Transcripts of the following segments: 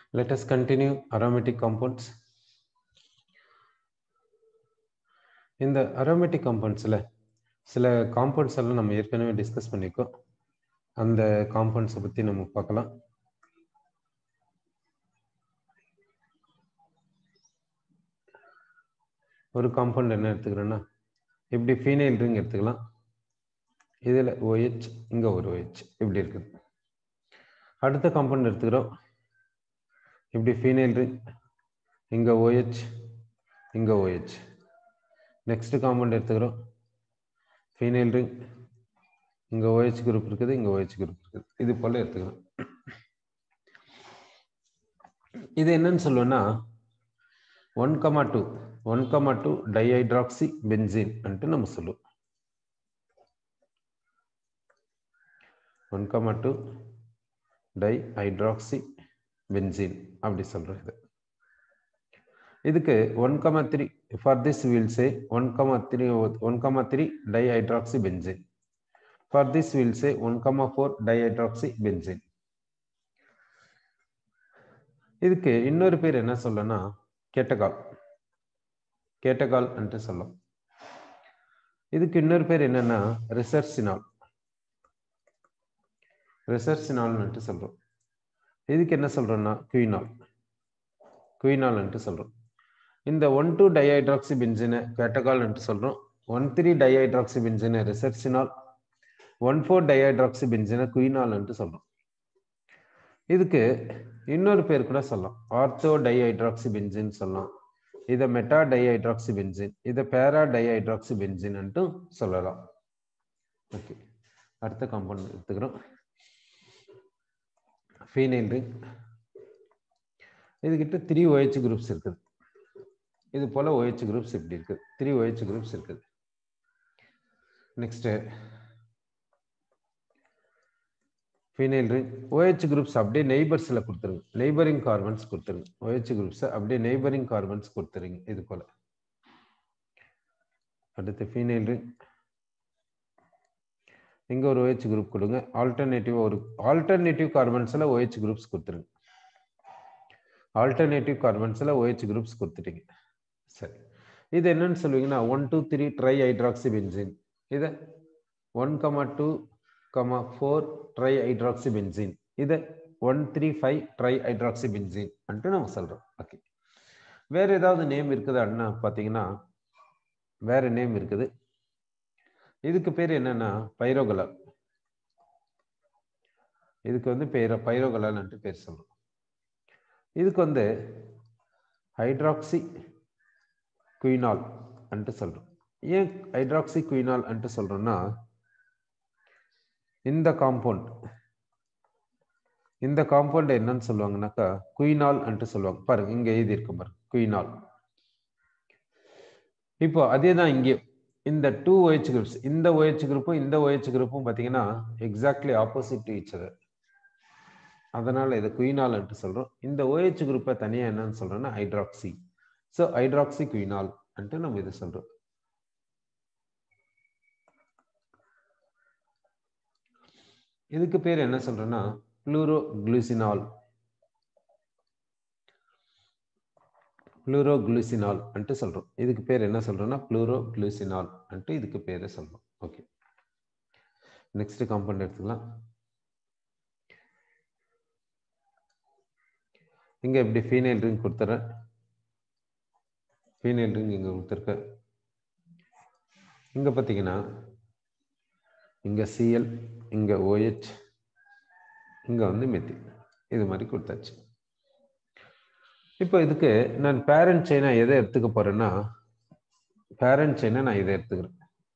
Let us continue aromatic compounds. இந்த aromatic compoundsல சில compounds எல்லாம் நம்ம ஏற்கனவே டிஸ்கஸ் பண்ணியிருக்கோம் அந்த காம்பவுண்ட்ஸை பற்றி நம்ம பார்க்கலாம் ஒரு காம்பவுண்ட் என்ன எடுத்துக்கிறோன்னா இப்படி ஃபீனைல் ரிங் எடுத்துக்கலாம் இதில் OH இங்கே ஒரு OH இப்படி இருக்குது அடுத்த காம்பவுண்ட் எடுத்துக்கிறோம் இப்படி ஃபீனைல் ரிங் இங்கே OH இங்கே OH நெக்ஸ்ட் காம்பவுண்ட் எடுத்துக்கிறோம் ஃபீனைல் ரிங் இங்கே OH குரூப் இருக்குது இங்கே OH குரூப் இருக்குது இது போல் எடுத்துக்கிறோம் இது என்னன்னு சொல்லுவேன்னா one comma two one comma two dihydroxy benzene அன்ட்டு நம்ம சொல்லுவோம் one comma two di hydroxy benzene அப்படி சொல்கிறோம் இது இதுக்கு one comma three for this will say one comma three one comma three di hydroxy benzene for this will say one comma four di hydroxy benzene இதுக்கு இன்னொரு பேர் என்ன சொல்லனா கேட்டகால் கேட்டகால் என்று சொல்லலாம் இதுக்கு இன்னொரு பேர் என்னன்னா ரிசர்சினால் ரிசர்சினால் என்று சொல்றோம் இதுக்கு என்ன சொல்றோம்னா குயினால் குயினால் என்று சொல்றோம் இந்த ஒன் டூ டைஹைட்ராக்சி பென்சினை கேட்டகால் என்று சொல்றோம் ஒன் த்ரீ டைஹைட்ராக்சி பென்சினை ரிசர்சினால் ஒன் ஃபோர் டைஹைட்ராக்சி பென்சினை குயினால் என்று சொல்றோம் இதுக்கு இன்னொரு பேர் கூட சொல்லலாம் ஆர்த்தோ டைஹைட்ராக்சி பென்சின் சொல்லலாம் இதை மெட்டா டைஹைட்ராக்சி பென்சின் இதை பேரா டைஹைட்ராக்சி பென்சின்ட்டு சொல்லலாம் ஓகே அடுத்த காம்பவுண்ட் எடுத்துக்கிறோம் ஃபீனைல் ரிங் இதுகிட்ட த்ரீ OH குரூப்ஸ் இருக்குது இது போல OH குரூப்ஸ் இப்படி இருக்குது த்ரீ OH குரூப்ஸ் இருக்குது next phenyl ring OH groups அப்படியே நெய்பர்ஸில் கொடுத்துருங்க நெய்பரிங் கார்பன்ஸ் கொடுத்துருங்க OH குரூப்ஸை அப்படியே நெய்பரிங் கார்பன்ஸ் கொடுத்துருங்க இது போல அடுத்து ஃபீனைல் ரிங் இங்கே ஒரு OH குரூப் கொடுங்க ஆல்டர்னேட்டிவ் ஒரு ஆல்டர்னேட்டிவ் கார்பன்ஸில் OH குரூப்ஸ் கொடுத்துருங்க ஆல்டர்னேட்டிவ் கார்பன்ஸில் OH குரூப்ஸ் கொடுத்துட்டீங்க சரி இது என்னன்னு சொல்லுவீங்கன்னா one two three tri hydroxy benzene இதை one comma two comma four tri hydroxy benzene இதை one three five tri hydroxy benzene அன்ட்டு நம்ம சொல்கிறோம் ஓகே வேற ஏதாவது நேம் இருக்குதான்னா பார்த்தீங்கன்னா வேற நேம் இருக்குது இதுக்கு பேர் என்னன்னா பைரோகலால் இதுக்கு வந்து பேர பைரோகலால்ன்ட்டு பேர் சொல்றோம் இதுக்கு வந்து ஹைட்ராக்சி குயினால் அன்ட்டு சொல்றோம் ஏன் ஹைட்ராக்சி குயினால் அன்ட்டு சொல்றோம்னா இந்த காம்பவுண்ட் இந்த காம்பவுண்ட் என்னன்னு சொல்லுவாங்கன்னாக்கா குயினால் அன்ட்டு சொல்லுவாங்க பாருங்க இங்க எழுதி இருக்க பாருங்க குயினால் இப்போ அதே தான் இங்கே இந்த டூ OH குரூப்ஸ் இந்த OH குரூப்பும் இந்த OH குரூப்பும் பார்த்தீங்கன்னா exactly opposite to each other அதனால இதை குயினால் என்று சொல்றோம் இந்த OH குரூப்பை தனியா என்னன்னு சொல்றோம்னா ஹைட்ராக்சி ஸோ ஹைட்ராக்சி குயினால் அன்ட்டு நம்ம இதை சொல்றோம் இதுக்கு பேர் என்ன சொல்றோம்னா புளூரோ குளூசினால் புளூரோ குளூசினால் அன்ட்டு சொல்றோம் இதுக்கு பேர் என்ன சொல்றோம்னா புளூரோ குளூசினால் அன்ட்டு இதுக்கு பேரை சொல்றோம் ஓகே நெக்ஸ்ட் காம்பவுண்ட் எடுத்துக்கலாம் இங்க இப்படி ஃபீனைல் ரிங் கொடுத்துறேன் ஃபீனைல் ரிங் இங்க கொடுத்துருக்க இங்க பார்த்தீங்கன்னா இங்க சிஎல் இங்க OH இங்க வந்து மெத்தில் இது மாதிரி கொடுத்தாச்சு இப்போ இதுக்கு நான் பேரண்ட் செயினா எதை எடுத்துக்க போறேன்னா பேரண்ட் செயினை நான் இதை எடுத்துக்கிறேன்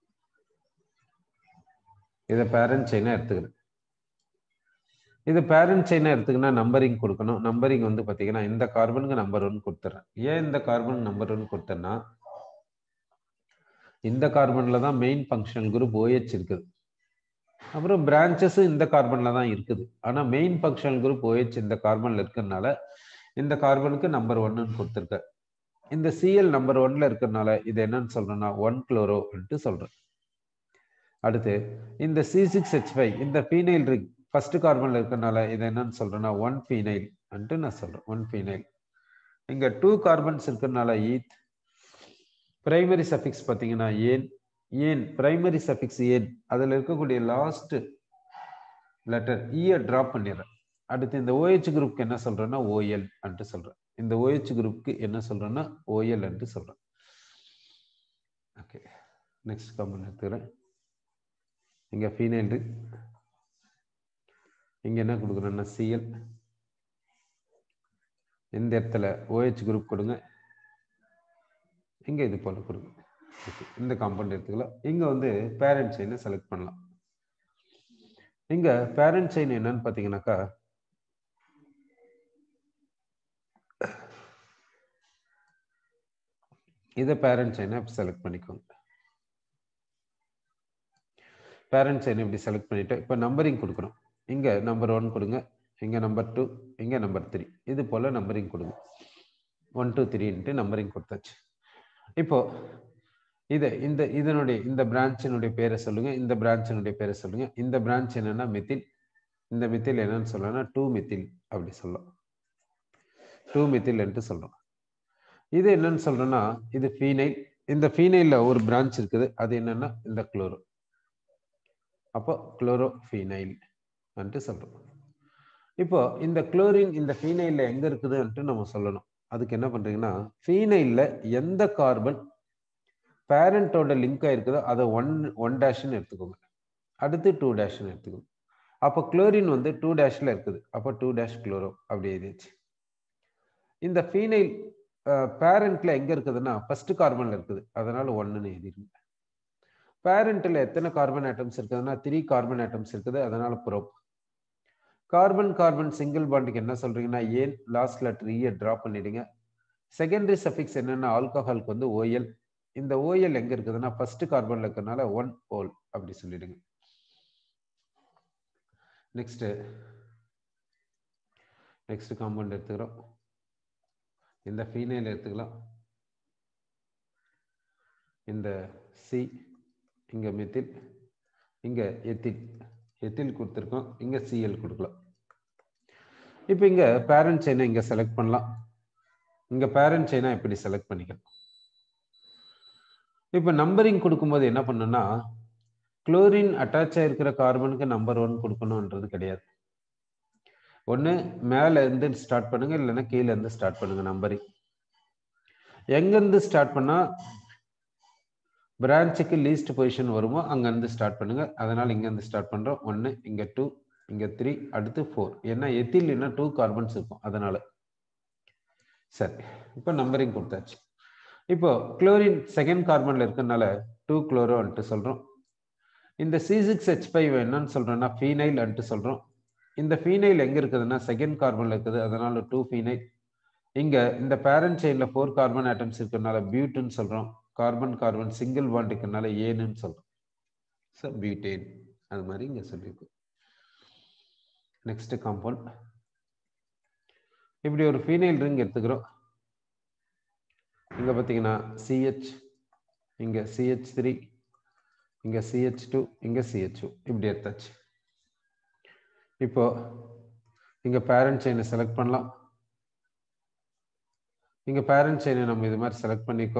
இதை பேரண்ட் செயினா எடுத்துக்கிறேன் இது பேரண்ட் செயினா எடுத்துக்கினா நம்பரிங் கொடுக்கணும் நம்பரிங் வந்து பார்த்தீங்கன்னா இந்த கார்பனுக்கு நம்பர் ஒன் கொடுத்துறேன் ஏன் இந்த கார்பன் நம்பர் ஒன் கொடுத்தேன்னா இந்த கார்பன்ல தான் மெயின் ஃபங்க்ஷனல் குரூப் OH இருக்குது அப்புறம் பிரான்ச்சஸும் இந்த கார்பன்ல தான் இருக்குது ஆனா மெயின் ஃபங்க்ஷனல் குரூப் OH இந்த கார்பன்ல இருக்கிறதுனால இந்த கார்பனுக்கு நம்பர் ஒன்னு கொடுத்துருக்க இந்த சிஎல் நம்பர் ஒன்ல இருக்கிறதுனால இது என்னன்னு சொல்றேன்னா ஒன் குளோரோன்ட்டு சொல்றேன் அடுத்து இந்த சி சிக்ஸ் ஹெச் ஃபைவ் இந்த ஃபீனைல் ரிங் ஃபர்ஸ்ட் கார்பன்ல இருக்கறனால இதை என்னன்னு சொல்றேன்னா ஒன் ஃபீனைல் அன்ட்டு நான் சொல்றேன் ஒன் ஃபீனைல் இங்க டூ கார்பன்ஸ் இருக்கறனால ஈத் பிரைமரி சஃபிக்ஸ் பார்த்தீங்கன்னா ஏன் ஏன் பிரைமரி சஃபிக்ஸ் ஏன் அதில் இருக்கக்கூடிய லாஸ்ட் லெட்டர் ஈயை ட்ராப் பண்ணிடுறேன் அடுத்து இந்த ஓஹெச் குரூப்க்கு என்ன சொல்றேன்னா ஓஎல் அன்ட்டு சொல்றேன் இந்த ஓஹெச் குரூப்க்கு என்ன சொல்றேன்னா ஓஎல் அன்ட்டு சொல்றேன் ஓகே நெக்ஸ்ட் காம்பவுண்ட் எடுத்துக்கிறேன் இங்க ஃபீனைல் இங்க என்ன கொடுக்குறேன்னா சிஎல் இந்த இடத்துல ஓஹெச் குரூப் கொடுங்க இங்க இது போல கொடுங்க Okay, இந்த காம்பவுண்ட் எடுத்துக்கலாம் இங்க வந்து பேரண்ட் செயினை செலக்ட் பண்ணலாம் இங்க பேரண்ட் செயின் என்னன்னு பாத்தீங்கன்னாக்கா இதை பேரண்ட் செயினை செலக்ட் பண்ணிக்கோங்க பேரண்ட் செயின் இப்படி செலக்ட் பண்ணிட்டு இப்போ நம்பரிங் கொடுக்குறோம் இங்க நம்பர் ஒன் கொடுங்க இங்க நம்பர் டூ இங்க நம்பர் த்ரீ இது போல நம்பரிங் கொடுங்க ஒன் டூ த்ரீன்ட்டு நம்பரிங் கொடுத்தாச்சு இப்போ இது இந்த இதனுடைய இந்த பிரான்ச்சினுடைய பேரை சொல்லுங்க இந்த பிரான்ச்சினுடைய பேரை சொல்லுங்க இந்த பிரான்ச் என்னன்னா மித்தில் இந்த மித்தில் என்னன்னு சொல்லலாம் டூ மித்தில் அப்படி சொல்லலாம் டூ மித்தில் என்று சொல்றோம் இது என்னன்னு சொல்றோம்னா இது ஃபீனைல் இந்த ஃபீனைல்ல ஒரு பிரான்ச் இருக்குது அது என்னன்னா இந்த குளோரோ அப்போ குளோரோ ஃபீனைல் என்று சொல்றோம் இப்போ இந்த குளோரின் இந்த ஃபீனைல்ல எங்க இருக்குதுன்ட்டு நம்ம சொல்லணும் அதுக்கு என்ன பண்றீங்கன்னா ஃபீனைல்ல எந்த கார்பன் பேரண்டோட லிங்க் ஆயிருக்குதோ அதை ஒன் ஒன் டேஷ்னு எடுத்துக்கோங்க அடுத்து டூ டேஷ்னு எடுத்துக்கோங்க அப்போ குளோரின் வந்து டூ டேஷ்ல இருக்குது அப்போ டூ டேஷ் குளோரோ அப்படி எழுதியாச்சு இந்த ஃபீனைல் பேரண்ட்ல எங்க இருக்குதுன்னா ஃபர்ஸ்ட் கார்பன்ல இருக்குது அதனால ஒன்னுன்னு எழுதிருங்க பேரண்ட்ல எத்தனை கார்பன் ஆட்டம்ஸ் இருக்குதுன்னா த்ரீ கார்பன் ஆட்டம்ஸ் இருக்குது அதனால ப்ரோப் கார்பன் கார்பன் சிங்கிள் பாண்டுக்கு என்ன சொல்றீங்கன்னா ஏன் லாஸ்ட் லெட்டர் ஈயை ட்ராப் பண்ணிடுங்க செகண்டரி சஃபிக்ஸ் என்னன்னா ஆல்கஹாலுக்கு வந்து ஓஎல் இந்த ஓஎல் எங்க இருக்குதுன்னா ஃபர்ஸ்ட் கார்பன்ல இருக்கிறதுனால ஒன் ஓல் அப்படி சொல்லிடுங்க நெக்ஸ்ட் நெக்ஸ்ட் காம்பவுண்ட் எடுத்துக்கிறோம் இந்த ஃபீனைல் எடுத்துக்கலாம் இந்த சி இங்க மெத்தில் இங்க எத்தில் எத்தில் கொடுத்துருக்கோம் இங்க சிஎல் கொடுக்கலாம் இப்போ இங்க பேரண்ட் செயினை இங்க செலக்ட் பண்ணலாம் இங்க பேரண்ட் செயினை இப்படி செலக்ட் பண்ணிக்கலாம் இப்போ நம்பரிங் கொடுக்கும்போது என்ன பண்ணணும்னா குளோரின் அட்டாச் ஆயிருக்கிற கார்பனுக்கு நம்பர் ஒன் கொடுக்கணுன்றது கிடையாது ஒன்று மேல இருந்து ஸ்டார்ட் பண்ணுங்க இல்லைன்னா கீழே இருந்து ஸ்டார்ட் பண்ணுங்க நம்பரிங் எங்கேருந்து ஸ்டார்ட் பண்ணா பிரான்ச்சுக்கு லீஸ்ட் பொசிஷன் வருமோ அங்கேருந்து ஸ்டார்ட் பண்ணுங்க அதனால இங்கேருந்து ஸ்டார்ட் பண்றோம் ஒன்று இங்க டூ இங்க த்ரீ அடுத்து ஃபோர் ஏன்னா எத்தில்னா டூ கார்பன்ஸ் இருக்கும் அதனால சரி இப்போ நம்பரிங் கொடுத்தாச்சு இப்போ குளோரின் செகண்ட் கார்பன்ல இருக்கறனால டூ குளோரோ வந்துட்டு சொல்றோம் இந்த சி சிக்ஸ் ஹெச் ஃபைவ் என்னன்னு சொல்றோம்னா ஃபீனைல் வந்துட்டு சொல்றோம் இந்த ஃபீனைல் எங்க இருக்குதுன்னா செகண்ட் கார்பன்ல இருக்குது அதனால டூ ஃபீனைல் இங்க இந்த பேரண்ட் செயின்ல ஃபோர் கார்பன் ஆட்டம்ஸ் இருக்கறனால பியூட்டுன்னு சொல்றோம் கார்பன் கார்பன் சிங்கிள் பாண்ட் இருக்கறனால ஏன்னு சொல்றோம் ஸோ பியூட்டேன் அது மாதிரி இங்க சொல்லியிருக்கோம் நெக்ஸ்ட் காம்பவுண்ட் இப்படி ஒரு ஃபீனைல் ரிங் எடுத்துக்கிறோம் இங்க பாத்தீங்கன்னா சிஹெச் இங்க சிஹெச் த்ரீ இங்க சிஹெச் டூ இங்க சிஹெச் டூ இப்படி எடுத்தாச்சு இப்போ இங்க பேரண்ட் செயினை செலக்ட் பண்ணலாம் இங்க பேரண்ட் செயினை நம்ம இது மாதிரி செலக்ட் பண்ணிக்கோ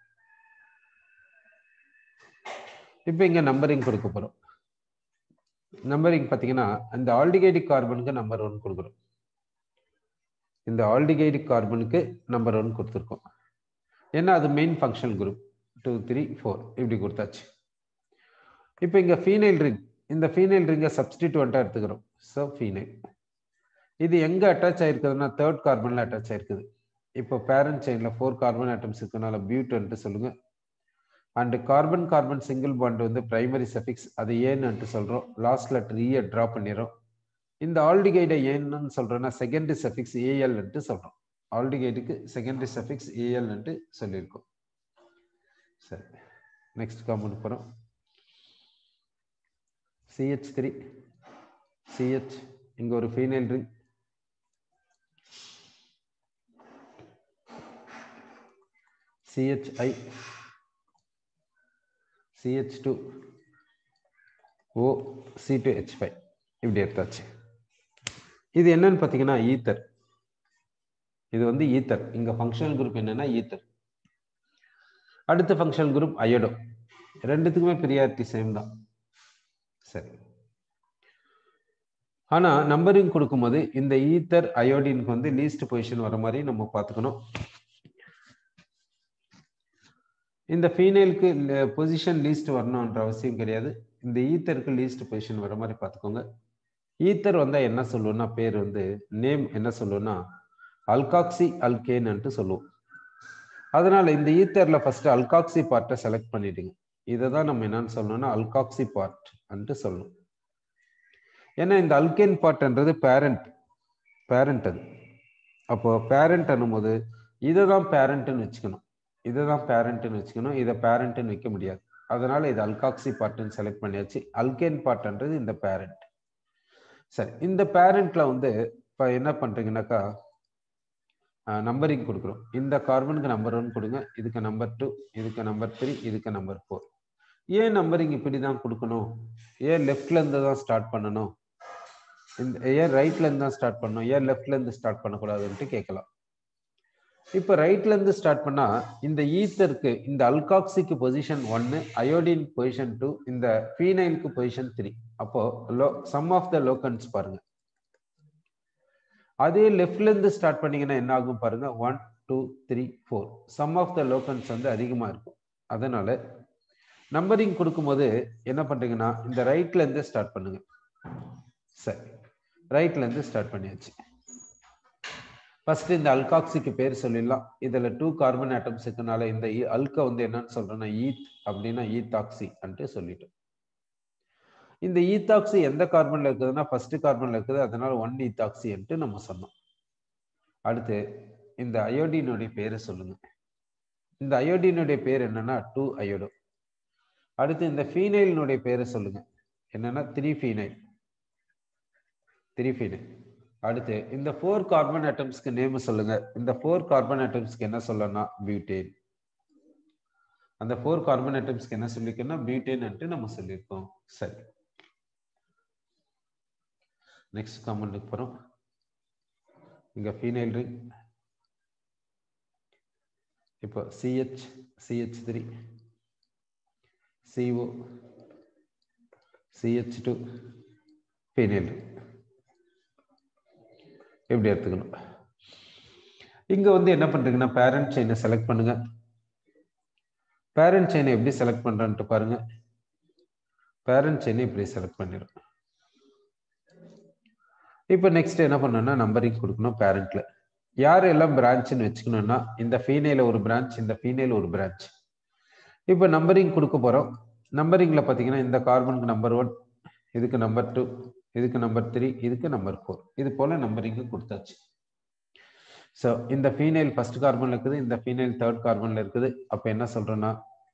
இப்போ இங்க நம்பரிங் கொடுக்க போறோம் நம்பரிங் பாத்தீங்கன்னா அந்த ஆல்டிகைடிக் கார்பனுக்கு நம்பர் ஒன் கொடுக்குறோம் இந்த ஆல்டிகைடிக் கார்பனுக்கு நம்பர் ஒன் கொடுத்துருக்கோம் ஏன்னா அது main functional group two three four இப்படி கொடுத்தாச்சு இப்போ இங்க ஃபீனைல் ரிங் இந்த ஃபீனைல் ரிங்கை சப்ஸ்டிடியூவெண்ட்டாக எடுத்துக்கிறோம் ஸோ ஃபீனைல் இது எங்க அட்டாச் ஆயிருக்குதுன்னா தேர்ட் கார்பன்ல அட்டாச் ஆயிருக்குது இப்போ பேரண்ட் செயின்ல ஃபோர் கார்பன் ஆட்டம்ஸ் இருக்கனால பியூட்ன்ட்டு சொல்லுங்க and carbon carbon single bond வந்து பிரைமரி சஃபிக்ஸ் அது ஏன்னு சொல்றோம் லாஸ்ட் லெட்டர் ஈயை ட்ரா பண்ணிடுறோம் இந்த ஆல்டிகைடை ஏன்னு சொல்றோம்னா செகண்டரி சஃபிக்ஸ் ஏஎல்ன்ட்டு சொல்றோம் ஆல்டிகைடுக்கு செகண்டரி சஃபிக்ஸ் ஏஎல்ன்ட்டு சொல்லியிருக்கோம் சரி நெக்ஸ்ட் காம்பவுண்ட் போகிறோம் சிஹெச் த்ரீ சிஹெச் இங்க ஒரு phenyl ring CHI CH two O C two H five இப்படி எடுத்தாச்சு இது என்னன்னு பார்த்தீங்கன்னா ஈத்தர் இது வந்து ஈத்தர் இங்க ஃபங்க்ஷனல் குரூப் என்னன்னா ஈத்தர் அடுத்த ஃபங்க்ஷனல் குரூப் அயோடோ ரெண்டுத்துக்குமே பிரியாரிட்டி சேம் தான் சரி ஆனா நம்பரிங் கொடுக்கும்போது இந்த ஈத்தர் அயோடினுக்கு வந்து லீஸ்ட் பொசிஷன் வர மாதிரி நம்ம பார்த்துக்கணும் இந்த ஃபீனேலுக்கு பொசிஷன் லீஸ்ட் வரணுன்ற அவசியம் கிடையாது இந்த ஈத்தருக்கு லீஸ்ட் பொசிஷன் வர மாதிரி பார்த்துக்கோங்க ஈத்தர் வந்தா என்ன சொல்லுவோம்னா பேர் வந்து நேம் என்ன சொல்லுவோம்னா அல்காக்சி அல்கேன்ட்டு சொல்லுவோம் அதனால இந்த ஈத்தர்ல ஃபர்ஸ்ட் அல்காக்சி பார்ட்டை செலக்ட் பண்ணிடுங்க இதை தான் நம்ம என்னன்னு சொல்லணும்னா அல்காக்சி பார்ட் அன்ட்டு சொல்லணும் ஏன்னா இந்த அல்கேன் பார்ட்ன்றது பேரண்ட் பேரண்ட் அது அப்போ பேரண்ட் போது இதை தான் பேரண்ட்னு வச்சுக்கணும் இதை தான் பேரண்ட்னு வச்சுக்கணும் இதை பேரண்ட்னு வைக்க முடியாது அதனால இது அல்காக்சி பார்ட்னு செலக்ட் பண்ணியாச்சு அல்கேன் பார்ட்ன்றது இந்த பேரண்ட் சரி இந்த பேரண்ட்ல வந்து இப்போ என்ன பண்றீங்கன்னாக்கா நம்பரிங் கொடுக்குறோம் இந்த கார்பனுக்கு நம்பர் ஒன் கொடுங்க இதுக்கு நம்பர் டூ இதுக்கு நம்பர் த்ரீ இதுக்கு நம்பர் ஃபோர் ஏன் நம்பரிங் இப்படி தான் கொடுக்கணும் ஏன் லெஃப்ட்ல இருந்து தான் ஸ்டார்ட் பண்ணணும் இந்த ஏன் ரைட்ல இருந்து தான் ஸ்டார்ட் பண்ணணும் ஏன் லெஃப்ட்ல இருந்து ஸ்டார்ட் பண்ணக்கூடாதுன்ட்டு கேட்கலாம் இப்போ ரைட்ல இருந்து ஸ்டார்ட் பண்ணா இந்த ஈத்தருக்கு இந்த அல்காக்சிக்கு பொசிஷன் ஒன்னு அயோடின் பொசிஷன் டூ இந்த ஃபீனைலுக்கு பொசிஷன் த்ரீ அப்போ low sum of the locants பாருங்க அதே லெஃப்ட்ல இருந்து ஸ்டார்ட் பண்ணீங்கன்னா என்ன ஆகும் பாருங்க one two three four sum of the locants வந்து அதிகமா இருக்கும் அதனால நம்பரிங் கொடுக்கும்போது என்ன பண்றீங்கன்னா இந்த ரைட்ல இருந்து ஸ்டார்ட் பண்ணுங்க சரி ரைட்ல இருந்து ஸ்டார்ட் பண்ணியாச்சு ஃபர்ஸ்ட் இந்த அல்காக்சிக்கு பேர் சொல்லிடலாம் இதுல டூ கார்பன் ஆட்டம்ஸ் இருக்கனால இந்த அல்க வந்து என்னன்னு சொல்றேன்னா ஈத் அப்படின்னா ஈத்தாக்சி அன்ட்டு சொல்லிட்டோம் இந்த ஈத்தாக்சி எந்த கார்பன்ல இருக்குதுன்னா ஃபர்ஸ்ட் கார்பன்ல இருக்குது அதனால ஒன் ஈத்தாக்சி நம்ம சொன்னோம் அடுத்து இந்த அயோடினுடைய பேரை சொல்லுங்க இந்த அயோடினுடைய பேர் என்னன்னா டூ அயோடோ அடுத்து இந்த ஃபீனைலினுடைய பேரை சொல்லுங்க என்னன்னா த்ரீ ஃபீனைல் த்ரீ ஃபீனைல் அடுத்து இந்த ஃபோர் கார்பன் ஆட்டம்ஸ்க்கு நேம் சொல்லுங்க இந்த ஃபோர் கார்பன் ஆட்டம்ஸ்க்கு என்ன சொல்லணும்னா பியூட்டேன் அந்த ஃபோர் கார்பன் ஆட்டம்ஸ்க்கு என்ன சொல்லிருக்கோம்னா பியூட்டேன் நம்ம சொல்லியிருக்கோம் சரி நெக்ஸ்ட் காமெண்ட்டுக்கு போகிறோம் இங்கே ஃபீனைல் ரிங் இப்போ CH CH three CO CH two phenyl ring எப்படி எடுத்துக்கணும் இங்கே வந்து என்ன பண்ணுறீங்கன்னா பேரண்ட் செயினை செலக்ட் பண்ணுங்க பேரண்ட் செயினை எப்படி செலக்ட் பண்ணுறான்ட்டு பாருங்க பேரண்ட் செயினை இப்படி செலக்ட் பண்ணிடும் இப்போ நெக்ஸ்ட் என்ன பண்ணணும்னா நம்பரிங் கொடுக்கணும் பேரண்ட்ல யார் எல்லாம் பிரான்ச்னு வச்சுக்கணும்னா இந்த ஃபீனேல ஒரு பிரான்ச் இந்த ஃபீனேல் ஒரு பிரான்ச் இப்போ நம்பரிங் கொடுக்க போறோம் நம்பரிங்ல பார்த்தீங்கன்னா இந்த கார்பனுக்கு நம்பர் ஒன் இதுக்கு நம்பர் டூ இதுக்கு நம்பர் த்ரீ இதுக்கு நம்பர் ஃபோர் இது போல நம்பரிங்கு கொடுத்தாச்சு ஸோ இந்த ஃபீனைல் ஃபர்ஸ்ட் கார்பன்ல இருக்குது இந்த ஃபீனைல் தேர்ட் கார்பன்ல இருக்குது அப்போ என்ன சொல்றோம்னா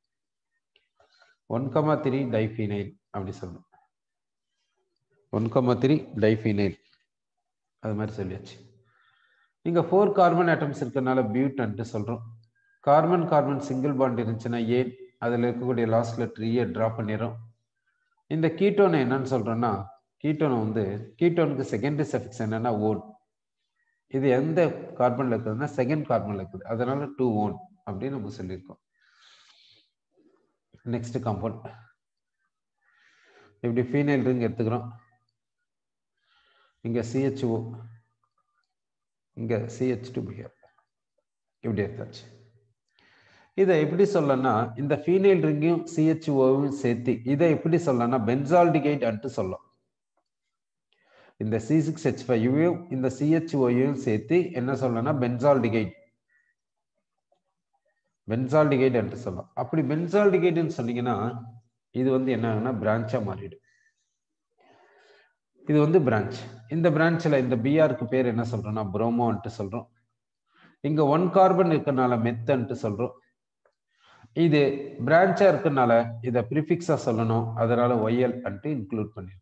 ஒன் கமா த்ரீ டைஃபீனைல் அப்படி சொல்லணும் ஒன் கமா த்ரீ டைஃபீனைல் அது மாதிரி சொல்லியாச்சு இங்க ஃபோர் கார்பன் ஆட்டம்ஸ் இருக்கிறதுனால பியூட்டன்ட்டு சொல்றோம் கார்பன் கார்பன் சிங்கிள் பாண்ட் இருந்துச்சுன்னா ஏன் அதில் இருக்கக்கூடிய லாஸ்ட் லெட்டர் ஏ ட்ரா பண்ணிடுறோம் இந்த கீட்டோனை என்னன்னு சொல்றோம்னா கீட்டோனை வந்து கீட்டோனுக்கு செகண்டரி சஃபிக்ஸ் என்னன்னா ஓன் இது எந்த கார்பன்ல இருக்குதுன்னா செகண்ட் கார்பன்ல இருக்குது அதனால டூ ஓன் அப்படின்னு நம்ம சொல்லியிருக்கோம் நெக்ஸ்ட் காம்பவுண்ட் இப்படி ஃபீனைல் ரிங் எடுத்துக்கிறோம் இங்க சிஹெச்ஓ இங்க சிஹெச் டூ பிஹர் இப்படி எடுத்தாச்சு இதை எப்படி சொல்லனா இந்த ஃபீனைல் ரிங்கையும் சிஹெச்ஓவும் சேர்த்து இதை எப்படி சொல்லனா பென்சால்டிகைட் அன்ட்டு சொல்லலாம் இந்த சி சிக்ஸ் ஹெச் ஃபைவையும் இந்த சிஹெச்ஓயும் சேர்த்து என்ன சொல்லனா பென்சால்டிகைட் பென்சால்டிகைட் என்று சொல்லலாம் அப்படி பென்சால்டிகைட்னு சொன்னீங்கன்னா இது வந்து என்ன ஆகுனா பிரான்ச்சா மாறிடும் இது வந்து பிரான்ச் இந்த பிரான்ச்ல இந்த பிஆருக்கு பேர் என்ன சொல்றோம்னா புரோமோன்ட்டு சொல்றோம் இங்க ஒன் கார்பன் இருக்கனால மெத்தன்ட்டு சொல்றோம் இது பிரான்ச்சா இருக்கனால இதை ப்ரிஃபிக்ஸா சொல்லணும் அதனால ஒய்எல் அன்ட்டு இன்க்ளூட் பண்ணிருக்கோம்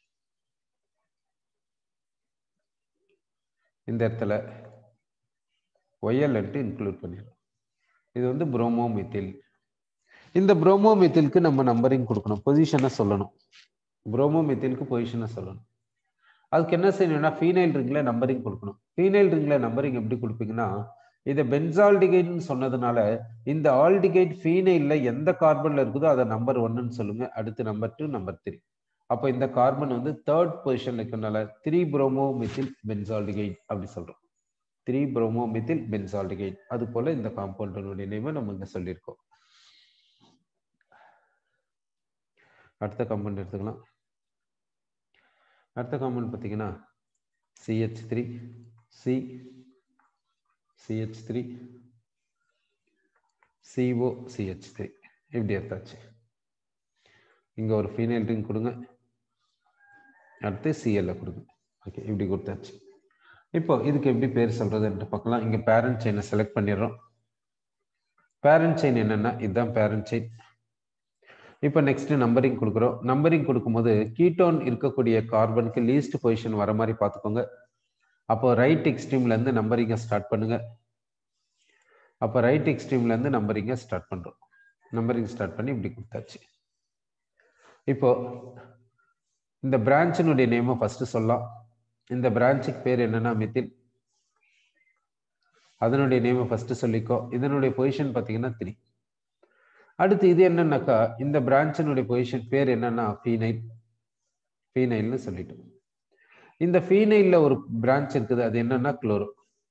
இந்த இடத்துல ஒய்எல் அன்ட்டு இன்க்ளூட் பண்ணிடுறோம் இது வந்து புரோமோமித்தில் இந்த புரோமோமித்திலுக்கு நம்ம நம்பரிங் கொடுக்கணும் பொசிஷனை சொல்லணும் புரோமோமித்திலுக்கு பொசிஷனை சொல்லணும் அதுக்கு என்ன செய்யணும்னா ஃபீனைல் ரிங்ல நம்பரிங் கொடுக்கணும் ஃபீனைல் ரிங்ல நம்பரிங் எப்படி கொடுப்பீங்கன்னா இதை பென்சால்டிகைட்னு சொன்னதுனால இந்த ஆல்டிகைட் ஃபீனைல்ல எந்த கார்பன்ல இருக்குதோ அதை நம்பர் ஒன்னு சொல்லுங்க அடுத்து நம்பர் டூ நம்பர் த்ரீ அப்போ இந்த கார்பன் வந்து தேர்ட் பொசிஷன்ல இருக்கிறதுனால த்ரீ புரோமோ மித்தில் பென்சால்டிகைட் அப்படி சொல்றோம் த்ரீ புரோமோ மித்தில் பென்சால்டிகைட் அது போல இந்த காம்பவுண்டனுடைய நேமை நம்ம இங்க சொல்லியிருக்கோம் அடுத்த காம்பவுண்ட் எடுத்துக்கலாம் அடுத்த காம்பவுண்ட் பார்த்தீங்கன்னா CH three C CH three CO CH three இப்படி எடுத்தாச்சு இங்கே ஒரு ஃபீனைல் ரிங் கொடுங்க அடுத்து சிஎல்ல கொடுங்க ஓகே இப்படி கொடுத்தாச்சு இப்போ இதுக்கு எப்படி பேர் சொல்றதுன்ட்டு பார்க்கலாம் இங்கே பேரண்ட் செயினை செலக்ட் பண்ணிடுறோம் பேரண்ட் செயின் என்னன்னா இதுதான் பேரண்ட் செயின் இப்போ நெக்ஸ்ட் நம்பரிங் கொடுக்குறோம் நம்பரிங் கொடுக்கும்போது கீட்டோன் இருக்கக்கூடிய கார்பனுக்கு லீஸ்ட் பொசிஷன் வர மாதிரி பார்த்துக்கோங்க அப்போ ரைட் எக்ஸ்ட்ரீம்ல இருந்து நம்பரிங்கை ஸ்டார்ட் பண்ணுங்க அப்போ ரைட் எக்ஸ்ட்ரீம்ல இருந்து நம்பரிங்கை ஸ்டார்ட் பண்றோம் நம்பரிங் ஸ்டார்ட் பண்ணி இப்படி கொடுத்தாச்சு இப்போ இந்த பிரான்ச்சினுடைய நேமை ஃபர்ஸ்ட் சொல்லலாம் இந்த பிரான்ச்சுக்கு பேர் என்னன்னா மித்தில் அதனுடைய நேமை ஃபர்ஸ்ட் சொல்லிக்கோ இதனுடைய பொசிஷன் பார்த்தீங்கன்னா த்ரீ அடுத்து இது என்னன்னாக்கா இந்த பிரான்ச்சினுடைய பொசிஷன் பேர் என்னன்னா ஃபீனைல் ஃபீனைல்னு சொல்லிட்டோம் இந்த ஃபீனைல்ல ஒரு பிரான்ச் இருக்குது அது என்னன்னா குளோரோ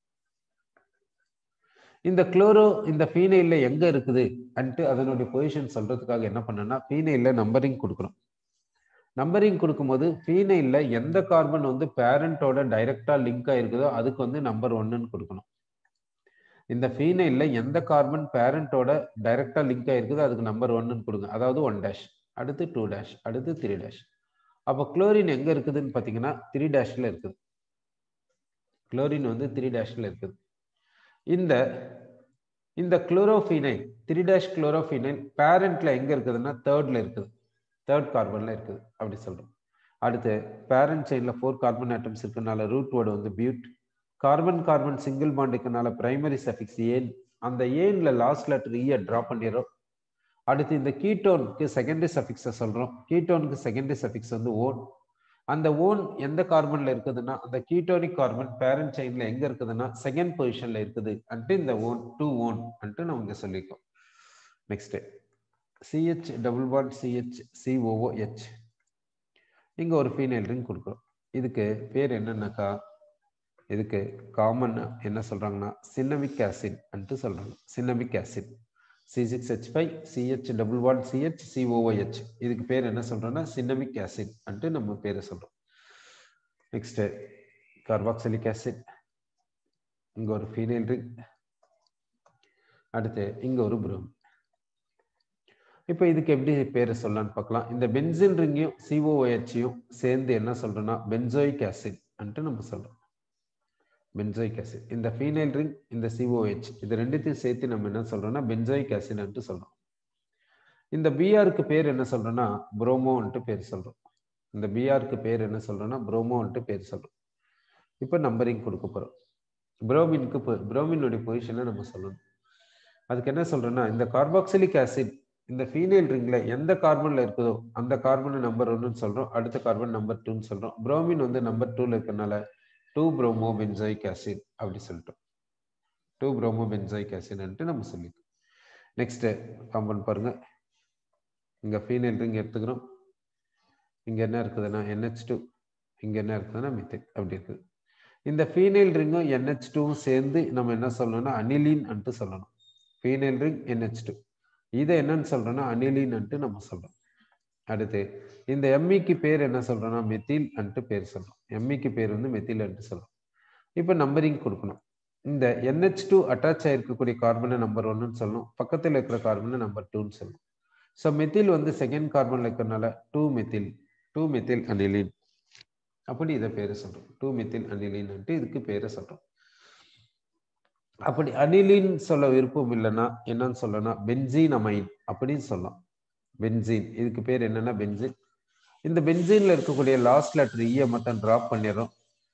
இந்த குளோரோ இந்த ஃபீனைல்ல எங்க இருக்குது அன்ட்டு அதனுடைய பொசிஷன் சொல்றதுக்காக என்ன பண்ணனா ஃபீனைல்ல நம்பரிங் கொடுக்குறோம் நம்பரிங் கொடுக்கும்போது ஃபீனைல்ல எந்த கார்பன் வந்து பேரண்டோட டைரக்டா லிங்க் ஆயிருக்குதோ அதுக்கு வந்து நம்பர் ஒன்னுன்னு கொடுக்கணும் இந்த ஃபீனைல்ல எந்த கார்பன் பேரண்டோட டைரக்டா லிங்க் ஆயிருக்குதோ அதுக்கு நம்பர் ஒன்னு கொடுங்க அதாவது ஒன் டேஷ் அடுத்து டூ டேஷ் அடுத்து த்ரீ டேஷ் அப்போ குளோரின் எங்க இருக்குதுன்னு பார்த்தீங்கன்னா த்ரீ டேஷ்ல இருக்குது குளோரின் வந்து த்ரீ டேஷ்ல இருக்குது இந்த இந்த குளோரோஃபீனைல் த்ரீ டேஷ் குளோரோஃபீனைல் பேரண்ட்ல எங்க இருக்குதுன்னா தேர்ட்ல இருக்குது தேர்ட் கார்பன்ல இருக்குது அப்படி சொல்றோம் அடுத்து பேரண்ட் செயின்ல ஃபோர் கார்பன் ஆட்டம்ஸ் இருக்கனால ரூட் வேர்டு வந்து but carbon carbon single bond இருக்கனால பிரைமரி சஃபிக்ஸ் ஏன் அந்த ஏன்ல லாஸ்ட் லெட்டர் ஈய ட்ராப் பண்ணிடுறோம் அடுத்து இந்த கீட்டோனுக்கு செகண்டரி சஃபிக்ஸை சொல்றோம் கீட்டோனுக்கு செகண்டரி சஃபிக்ஸ் வந்து ஓன் அந்த ஓன் எந்த கார்பன்ல இருக்குதுன்னா அந்த கீட்டோனிக் கார்பன் பேரண்ட் செயின்ல எங்க இருக்குதுன்னா செகண்ட் பொசிஷன்ல இருக்குது அன்ட்டு இந்த ஓன் டூ ஓன் அன்ட்டு நம்ம இங்க சொல்லியிருக்கோம் next CH double bond CH COOH இங்க ஒரு ஃபீனைல் ரிங் கொடுக்குறோம் இதுக்கு பேர் என்னன்னாக்கா இதுக்கு காமன் என்ன சொல்றாங்கன்னா சின்னமிக் ஆசிட் அன்ட்டு சொல்றாங்க cinnamic acid C six H five CH double one CH COOH இதுக்கு பேர் என்ன சொல்றோம்னா சின்னமிக் ஆசிட் அன்ட்டு நம்ம பேரை சொல்றோம் நெக்ஸ்ட் கார்பாக்சிலிக் ஆசிட் இங்க ஒரு ஃபீனைல் ரிங் அடுத்து இங்க ஒரு புரோம் இப்போ இதுக்கு எப்படி பேரை சொல்லலாம்னு பார்க்கலாம் இந்த பென்சின் ரிங்கையும் சிஓஓஹெச்சையும் சேர்ந்து என்ன சொல்றோம்னா பென்சோயிக் ஆசிட் அன்ட்டு நம்ம சொல்றோம் பென்சோயிக் ஆசிட் இந்த ஃபீனைல் ரிங் இந்த சிஓஹெச் இது ரெண்டுத்தையும் சேர்த்து நம்ம என்ன சொல்றோம்னா பென்சோயிக் ஆசிட் சொல்றோம் இந்த பிஆருக்கு பேர் என்ன சொல்றோம்னா புரோமோன்ட்டு பேர் சொல்றோம் இந்த பிஆருக்கு பேர் என்ன சொல்றோம்னா புரோமோன்ட்டு பேர் சொல்றோம் இப்போ நம்பரிங் கொடுக்க போறோம் புரோமினுக்கு புரோமினுடைய பொசிஷனை நம்ம சொல்லணும் அதுக்கு என்ன சொல்றோம்னா இந்த கார்பாக்சிலிக் ஆசிட் இந்த ஃபீனைல் ரிங்ல எந்த கார்பன்ல இருக்குதோ அந்த கார்பன் நம்பர் ஒன்னு சொல்றோம் அடுத்த கார்பன் நம்பர் டூன்னு சொல்றோம் புரோமின் வந்து நம்பர் டூல இருக்கறனால டூ ப்ரோமோ பென்சாயிக் ஆசிட் அப்படி சொல்லிட்டோம் டூ ப்ரோமோ பென்சாயிக் ஆசிட்ன்ட்டு நம்ம சொல்லிட்டோம் நெக்ஸ்ட் காம்பவுண்ட் பாருங்க இங்க ஃபீனைல் ரிங் எடுத்துக்கிறோம் இங்க என்ன இருக்குதுன்னா என்ஹெச் டூ இங்க என்ன இருக்குதுன்னா மித்திக் அப்படி இருக்குது இந்த ஃபீனைல் ரிங்கும் என்ஹெச் டூவும் சேர்ந்து நம்ம என்ன சொல்லணும்னா அனிலின் அன்ட்டு சொல்லணும் ஃபீனைல் ரிங் என்ஹெச் டூ இதை என்னன்னு சொல்றோம்னா அனிலின் அன்ட்டு நம்ம சொல்றோம் அடுத்து இந்த எம்இக்கு பேர் என்ன சொல்றோம்னா மெத்தில் அன்ட்டு பேர் சொல்றோம் எம்இக்கு பேர் வந்து மெத்தில் அன்ட்டு சொல்றோம் இப்போ நம்பரிங் கொடுக்கணும் இந்த என்ஹெச் டூ அட்டாச் ஆயிருக்கக்கூடிய கார்பனை நம்பர் ஒன்னு சொல்லணும் பக்கத்தில் இருக்கிற கார்பனை நம்பர் டூன்னு சொல்லணும் ஸோ மெத்தில் வந்து செகண்ட் கார்பன்ல இருக்கிறனால two methyl two methyl aniline அப்படி இதை பேரை சொல்றோம் டூ மெத்தில் அனிலின் இதுக்கு பேரை சொல்றோம் அப்படி அனிலின் சொல்ல விருப்பம் இல்லைன்னா என்னன்னு சொல்லணும் பென்சீன் அமைன் அப்படின்னு சொல்லலாம் பென்சீன் இதுக்கு பேர் என்னன்னா பென்சீன் இந்த பென்சீன்ல இருக்கக்கூடிய லாஸ்ட் லெட்டர் ஈய மட்டும் டிராப் பண்ணிடுறோம்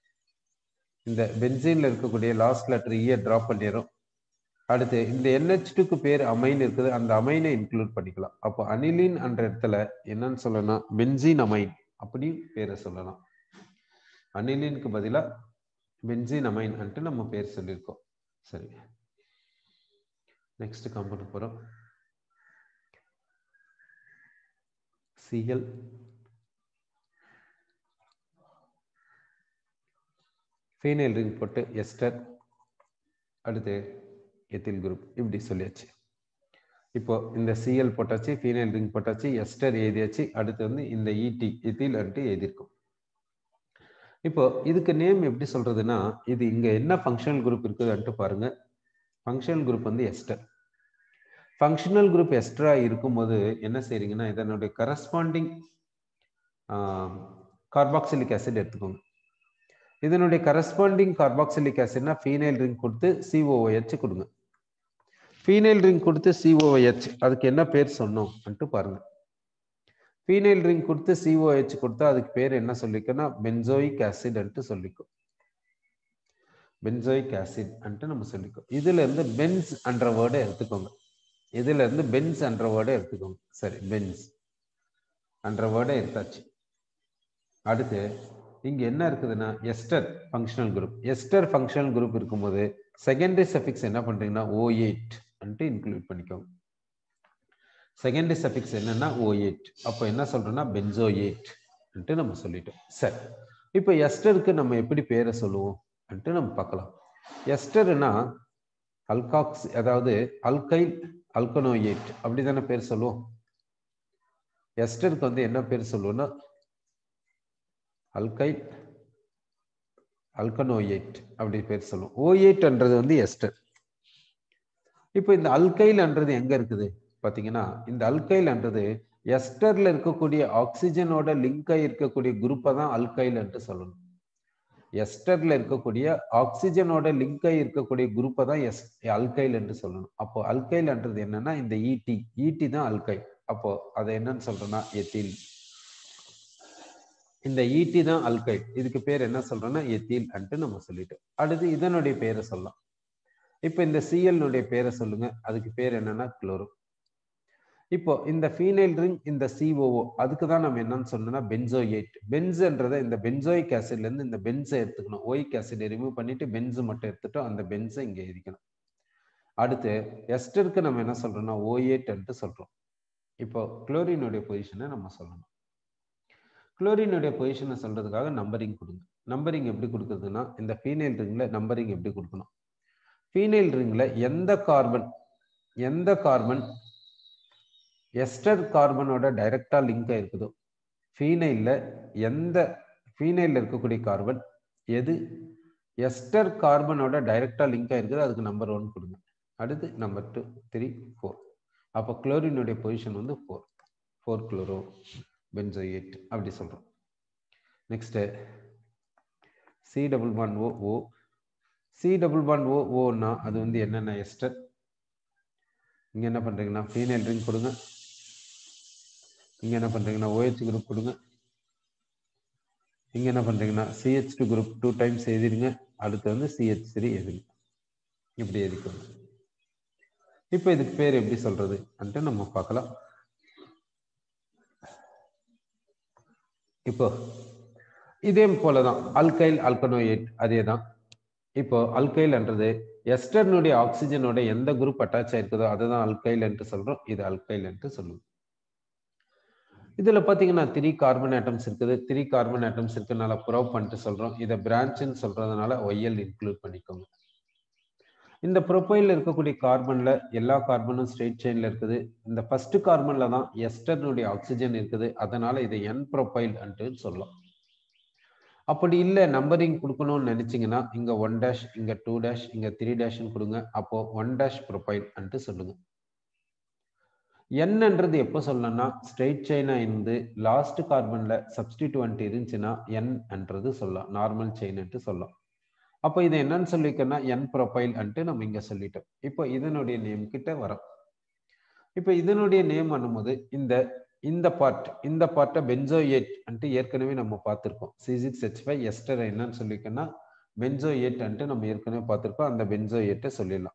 இந்த பென்சீன்ல இருக்கக்கூடிய லாஸ்ட் லெட்டர் ஈய டிராப் பண்ணிடுறோம் அடுத்து இந்த என்ஹெச் டூக்கு பேர் அமைன் இருக்குது அந்த அமைனை இன்க்ளூட் பண்ணிக்கலாம் அப்போ அனிலின் என்ற இடத்துல என்னன்னு சொல்லணும் பென்சீன் அமைன் அப்படி பேரை சொல்லலாம் அனிலினுக்கு பதிலா பென்சின் அமைன் அன்ட்டு நம்ம பேர் சொல்லியிருக்கோம் சரி நெக்ஸ்ட் காம்பவுண்ட் போறோம் சிஎல் ஃபீனைல் ரிங் போட்டு எஸ்டர் அடுத்து எத்தில் குரூப் இப்படி சொல்லியாச்சு இப்போ இந்த சிஎல் போட்டாச்சு ஃபீனைல் ரிங் போட்டாச்சு எஸ்டர் எழுதியாச்சு அடுத்து வந்து இந்த இடி எத்தில் அன்ட்டு எழுதியிருக்கும் இப்போ இதுக்கு நேம் எப்படி சொல்றதுன்னா இது இங்க என்ன ஃபங்க்ஷனல் குரூப் இருக்குதுன்ட்டு பாருங்க ஃபங்க்ஷனல் குரூப் வந்து எஸ்டர் ஃபங்க்ஷனல் குரூப் எஸ்ட்ரா இருக்கும்போது என்ன செய்றீங்கன்னா இதனுடைய கரஸ்பாண்டிங் கார்பாக்சிலிக் ஆசிட் எடுத்துக்கோங்க இதனுடைய கரஸ்பாண்டிங் கார்பாக்சிலிக் ஆசிட்னா ஃபீனைல் ரிங் கொடுத்து சிஓஓஹெச் கொடுங்க ஃபீனைல் ரிங் கொடுத்து சிஓஹெச் அதுக்கு என்ன பேர் சொன்னோம் அன்ட்டு பாருங்க ஃபீனைல் ரிங் கொடுத்து சிஓஹெச் கொடுத்தா அதுக்கு பேர் என்ன சொல்லிக்கோன்னா பென்சோயிக் ஆசிட் அன்ட்டு சொல்லிக்கும் பென்சோயிக் ஆசிட் அன்ட்டு நம்ம சொல்லிக்கோ இதுல இருந்து பென்ஸ் என்ற வேர்டை எடுத்துக்கோங்க இதுல இருந்து பென்ஸ் என்ற வேர்டை எடுத்துக்கோங்க சரி பென்ஸ் என்ற வேர்டை எடுத்தாச்சு அடுத்து இங்க என்ன இருக்குதுன்னா ester functional group ester functional group இருக்கும்போது செகண்டரி சஃபிக்ஸ் என்ன பண்றீங்கன்னா ஓ எயிட் அன்ட்டு இன்க்ளூட் பண்ணிக்கோங்க செகண்டரி சஃபிக்ஸ் என்னன்னா ஓ எயிட் அப்போ என்ன சொல்றோம்னா பென்சோ எயிட் நம்ம சொல்லிட்டோம் சரி இப்போ எஸ்டருக்கு நம்ம எப்படி பேரை சொல்லுவோம் அன்ட்டு நம்ம பார்க்கலாம் எஸ்டர்னா அல்காக்ஸ் அதாவது அல்கைல் அல்கனோயேட் அப்படி தானே பேர் சொல்லுவோம் எஸ்டருக்கு வந்து என்ன பேர் சொல்லுவோம்னா அல்கைல் அல்கனோயேட் அப்படி பேர் சொல்லுவோம் ஓயேட்ன்றது வந்து எஸ்டர் இப்போ இந்த அல்கைல்ன்றது எங்க இருக்குது பாத்தீங்கன்னா இந்த அல்கைல்ன்றது எஸ்டர்ல இருக்கக்கூடிய ஆக்சிஜனோட லிங்க் ஆகி இருக்கக்கூடிய குரூப்பை தான் அல்கைல் என்று சொல்லணும் எஸ்டர்ல இருக்கக்கூடிய ஆக்சிஜனோட லிங்க் ஆகி இருக்கக்கூடிய குரூப்பை தான் எஸ் அல்கைல் என்று சொல்லணும் அப்போ அல்கைல்ன்றது என்னன்னா இந்த ஈடி ஈடி தான் அல்கைல் அப்போ அதை என்னன்னு சொல்றோம்னா எத்தில் இந்த ஈட்டி தான் அல்கைல் இதுக்கு பேர் என்ன சொல்றோம்னா எத்தில் அன்ட்டு நம்ம சொல்லிட்டோம் அடுத்து இதனுடைய பேரை சொல்லலாம் இப்போ இந்த சிஎல்னுடைய பேரை சொல்லுங்க அதுக்கு பேர் என்னன்னா குளோரோ இப்போ இந்த ஃபீனைல் ரிங் இந்த சிஓஓ அதுக்கு தான் நம்ம என்னன்னு சொன்னோம்னா பென்சோயேட் பென்ஸ்ன்றதை இந்த பென்சோயிக் ஆசிட்ல இருந்து இந்த பென்ஸை எடுத்துக்கணும் ஓயிக் ஆசிடை ரிமூவ் பண்ணிட்டு பென்ஸ் மட்டும் எடுத்துட்டோம் அந்த பென்ஸை இங்க எழுதிக்கணும் அடுத்து எஸ்டருக்கு நம்ம என்ன சொல்றோம்னா ஓஏட் சொல்றோம் இப்போ குளோரினுடைய பொசிஷனை நம்ம சொல்லணும் குளோரினுடைய பொசிஷனை சொல்றதுக்காக நம்பரிங் கொடுங்க நம்பரிங் எப்படி கொடுக்குறதுன்னா இந்த ஃபீனைல் ரிங்ல நம்பரிங் எப்படி கொடுக்கணும் ஃபீனைல் ரிங்ல எந்த கார்பன் எந்த கார்பன் எஸ்டர் கார்பனோட டைரக்டா லிங்க் இருக்குதோ ஃபீனைல்ல எந்த ஃபீனைல்ல இருக்கக்கூடிய கார்பன் எது எஸ்டர் கார்பனோட டைரக்டா லிங்க் ஆயிருக்குது அதுக்கு நம்பர் ஒன் கொடுங்க அடுத்து நம்பர் டூ த்ரீ ஃபோர் அப்போ குளோரினுடைய பொசிஷன் வந்து ஃபோர் ஃபோர் குளோரோ பென்சோயேட் அப்படி சொல்றோம் next C double one O O C double one O ஓன்னா அது வந்து என்னென்ன எஸ்டர் இங்க என்ன பண்றீங்கன்னா ஃபீனைல் ரிங் கொடுங்க இங்க என்ன பண்றீங்கன்னா ஓஹெச் குரூப் கொடுங்க இங்க என்ன பண்றீங்கன்னா CH two group two times எழுதிடுங்க அடுத்து வந்து சிஹெச் த்ரீ எழுதுங்க இப்படி எழுதிக்கோங்க இப்போ இதுக்கு பேர் எப்படி சொல்றது அன்ட்டு நம்ம பார்க்கலாம் இப்போ இதே போலதான் அல்கைல் அல்கனோயேட் அதே தான் இப்போ அல்கைல்ன்றது எஸ்டர்னுடைய ஆக்சிஜனோட எந்த குரூப் அட்டாச் ஆயிருக்குதோ அதுதான் அல்கைல் என்று சொல்றோம் இது அல்கைல் என்று சொல்லுவோம் இதுல பாத்தீங்கன்னா த்ரீ கார்பன் ஆட்டம்ஸ் இருக்குது த்ரீ கார்பன் ஆட்டம்ஸ் இருக்கனால ப்ரோப் பண்ணிட்டு சொல்றோம் இதை பிரான்ச்னு சொல்றதுனால ஒய்எல் இன்க்ளூட் பண்ணிக்கோங்க இந்த ப்ரொஃபைல்ல இருக்கக்கூடிய கார்பன்ல எல்லா கார்பனும் ஸ்ட்ரெயிட் செயின்ல இருக்குது இந்த ஃபர்ஸ்ட் கார்பன்ல தான் எஸ்டர்னுடைய ஆக்சிஜன் இருக்குது அதனால இதை என் ப்ரொஃபைல் அன்ட்டு சொல்லலாம் அப்படி இல்லை நம்பரிங் கொடுக்கணும்னு நினைச்சீங்கன்னா இங்க ஒன் டேஷ் இங்க டூ டேஷ் இங்க த்ரீ டேஷ்னு கொடுங்க அப்போ ஒன் டேஷ் ப்ரொஃபைல் அன்ட்டு சொல்லுங்க என்னன்றது எப்போ சொல்லணும்னா ஸ்ட்ரெயிட் செயினா இருந்து லாஸ்ட் கார்பன்ல சப்ஸ்டிடியூவன்ட் இருந்துச்சுன்னா என் என்றது சொல்லலாம் நார்மல் செயின் சொல்லலாம் அப்போ இது என்னன்னு சொல்லிக்கன்னா என் ப்ரொஃபைல் அன்ட்டு நம்ம இங்க சொல்லிட்டோம் இப்போ இதனுடைய நேம் கிட்ட வரோம் இப்போ இதனுடைய நேம் பண்ணும்போது இந்த இந்த பார்ட் இந்த பார்ட்டை பென்சோயேட் அன்ட்டு ஏற்கனவே நம்ம பார்த்துருக்கோம் C six H five ester என்னன்னு சொல்லிக்கன்னா பென்சோயேட் அன்ட்டு நம்ம ஏற்கனவே பார்த்துருக்கோம் அந்த பென்சோயேட்டை சொல்லிடலாம்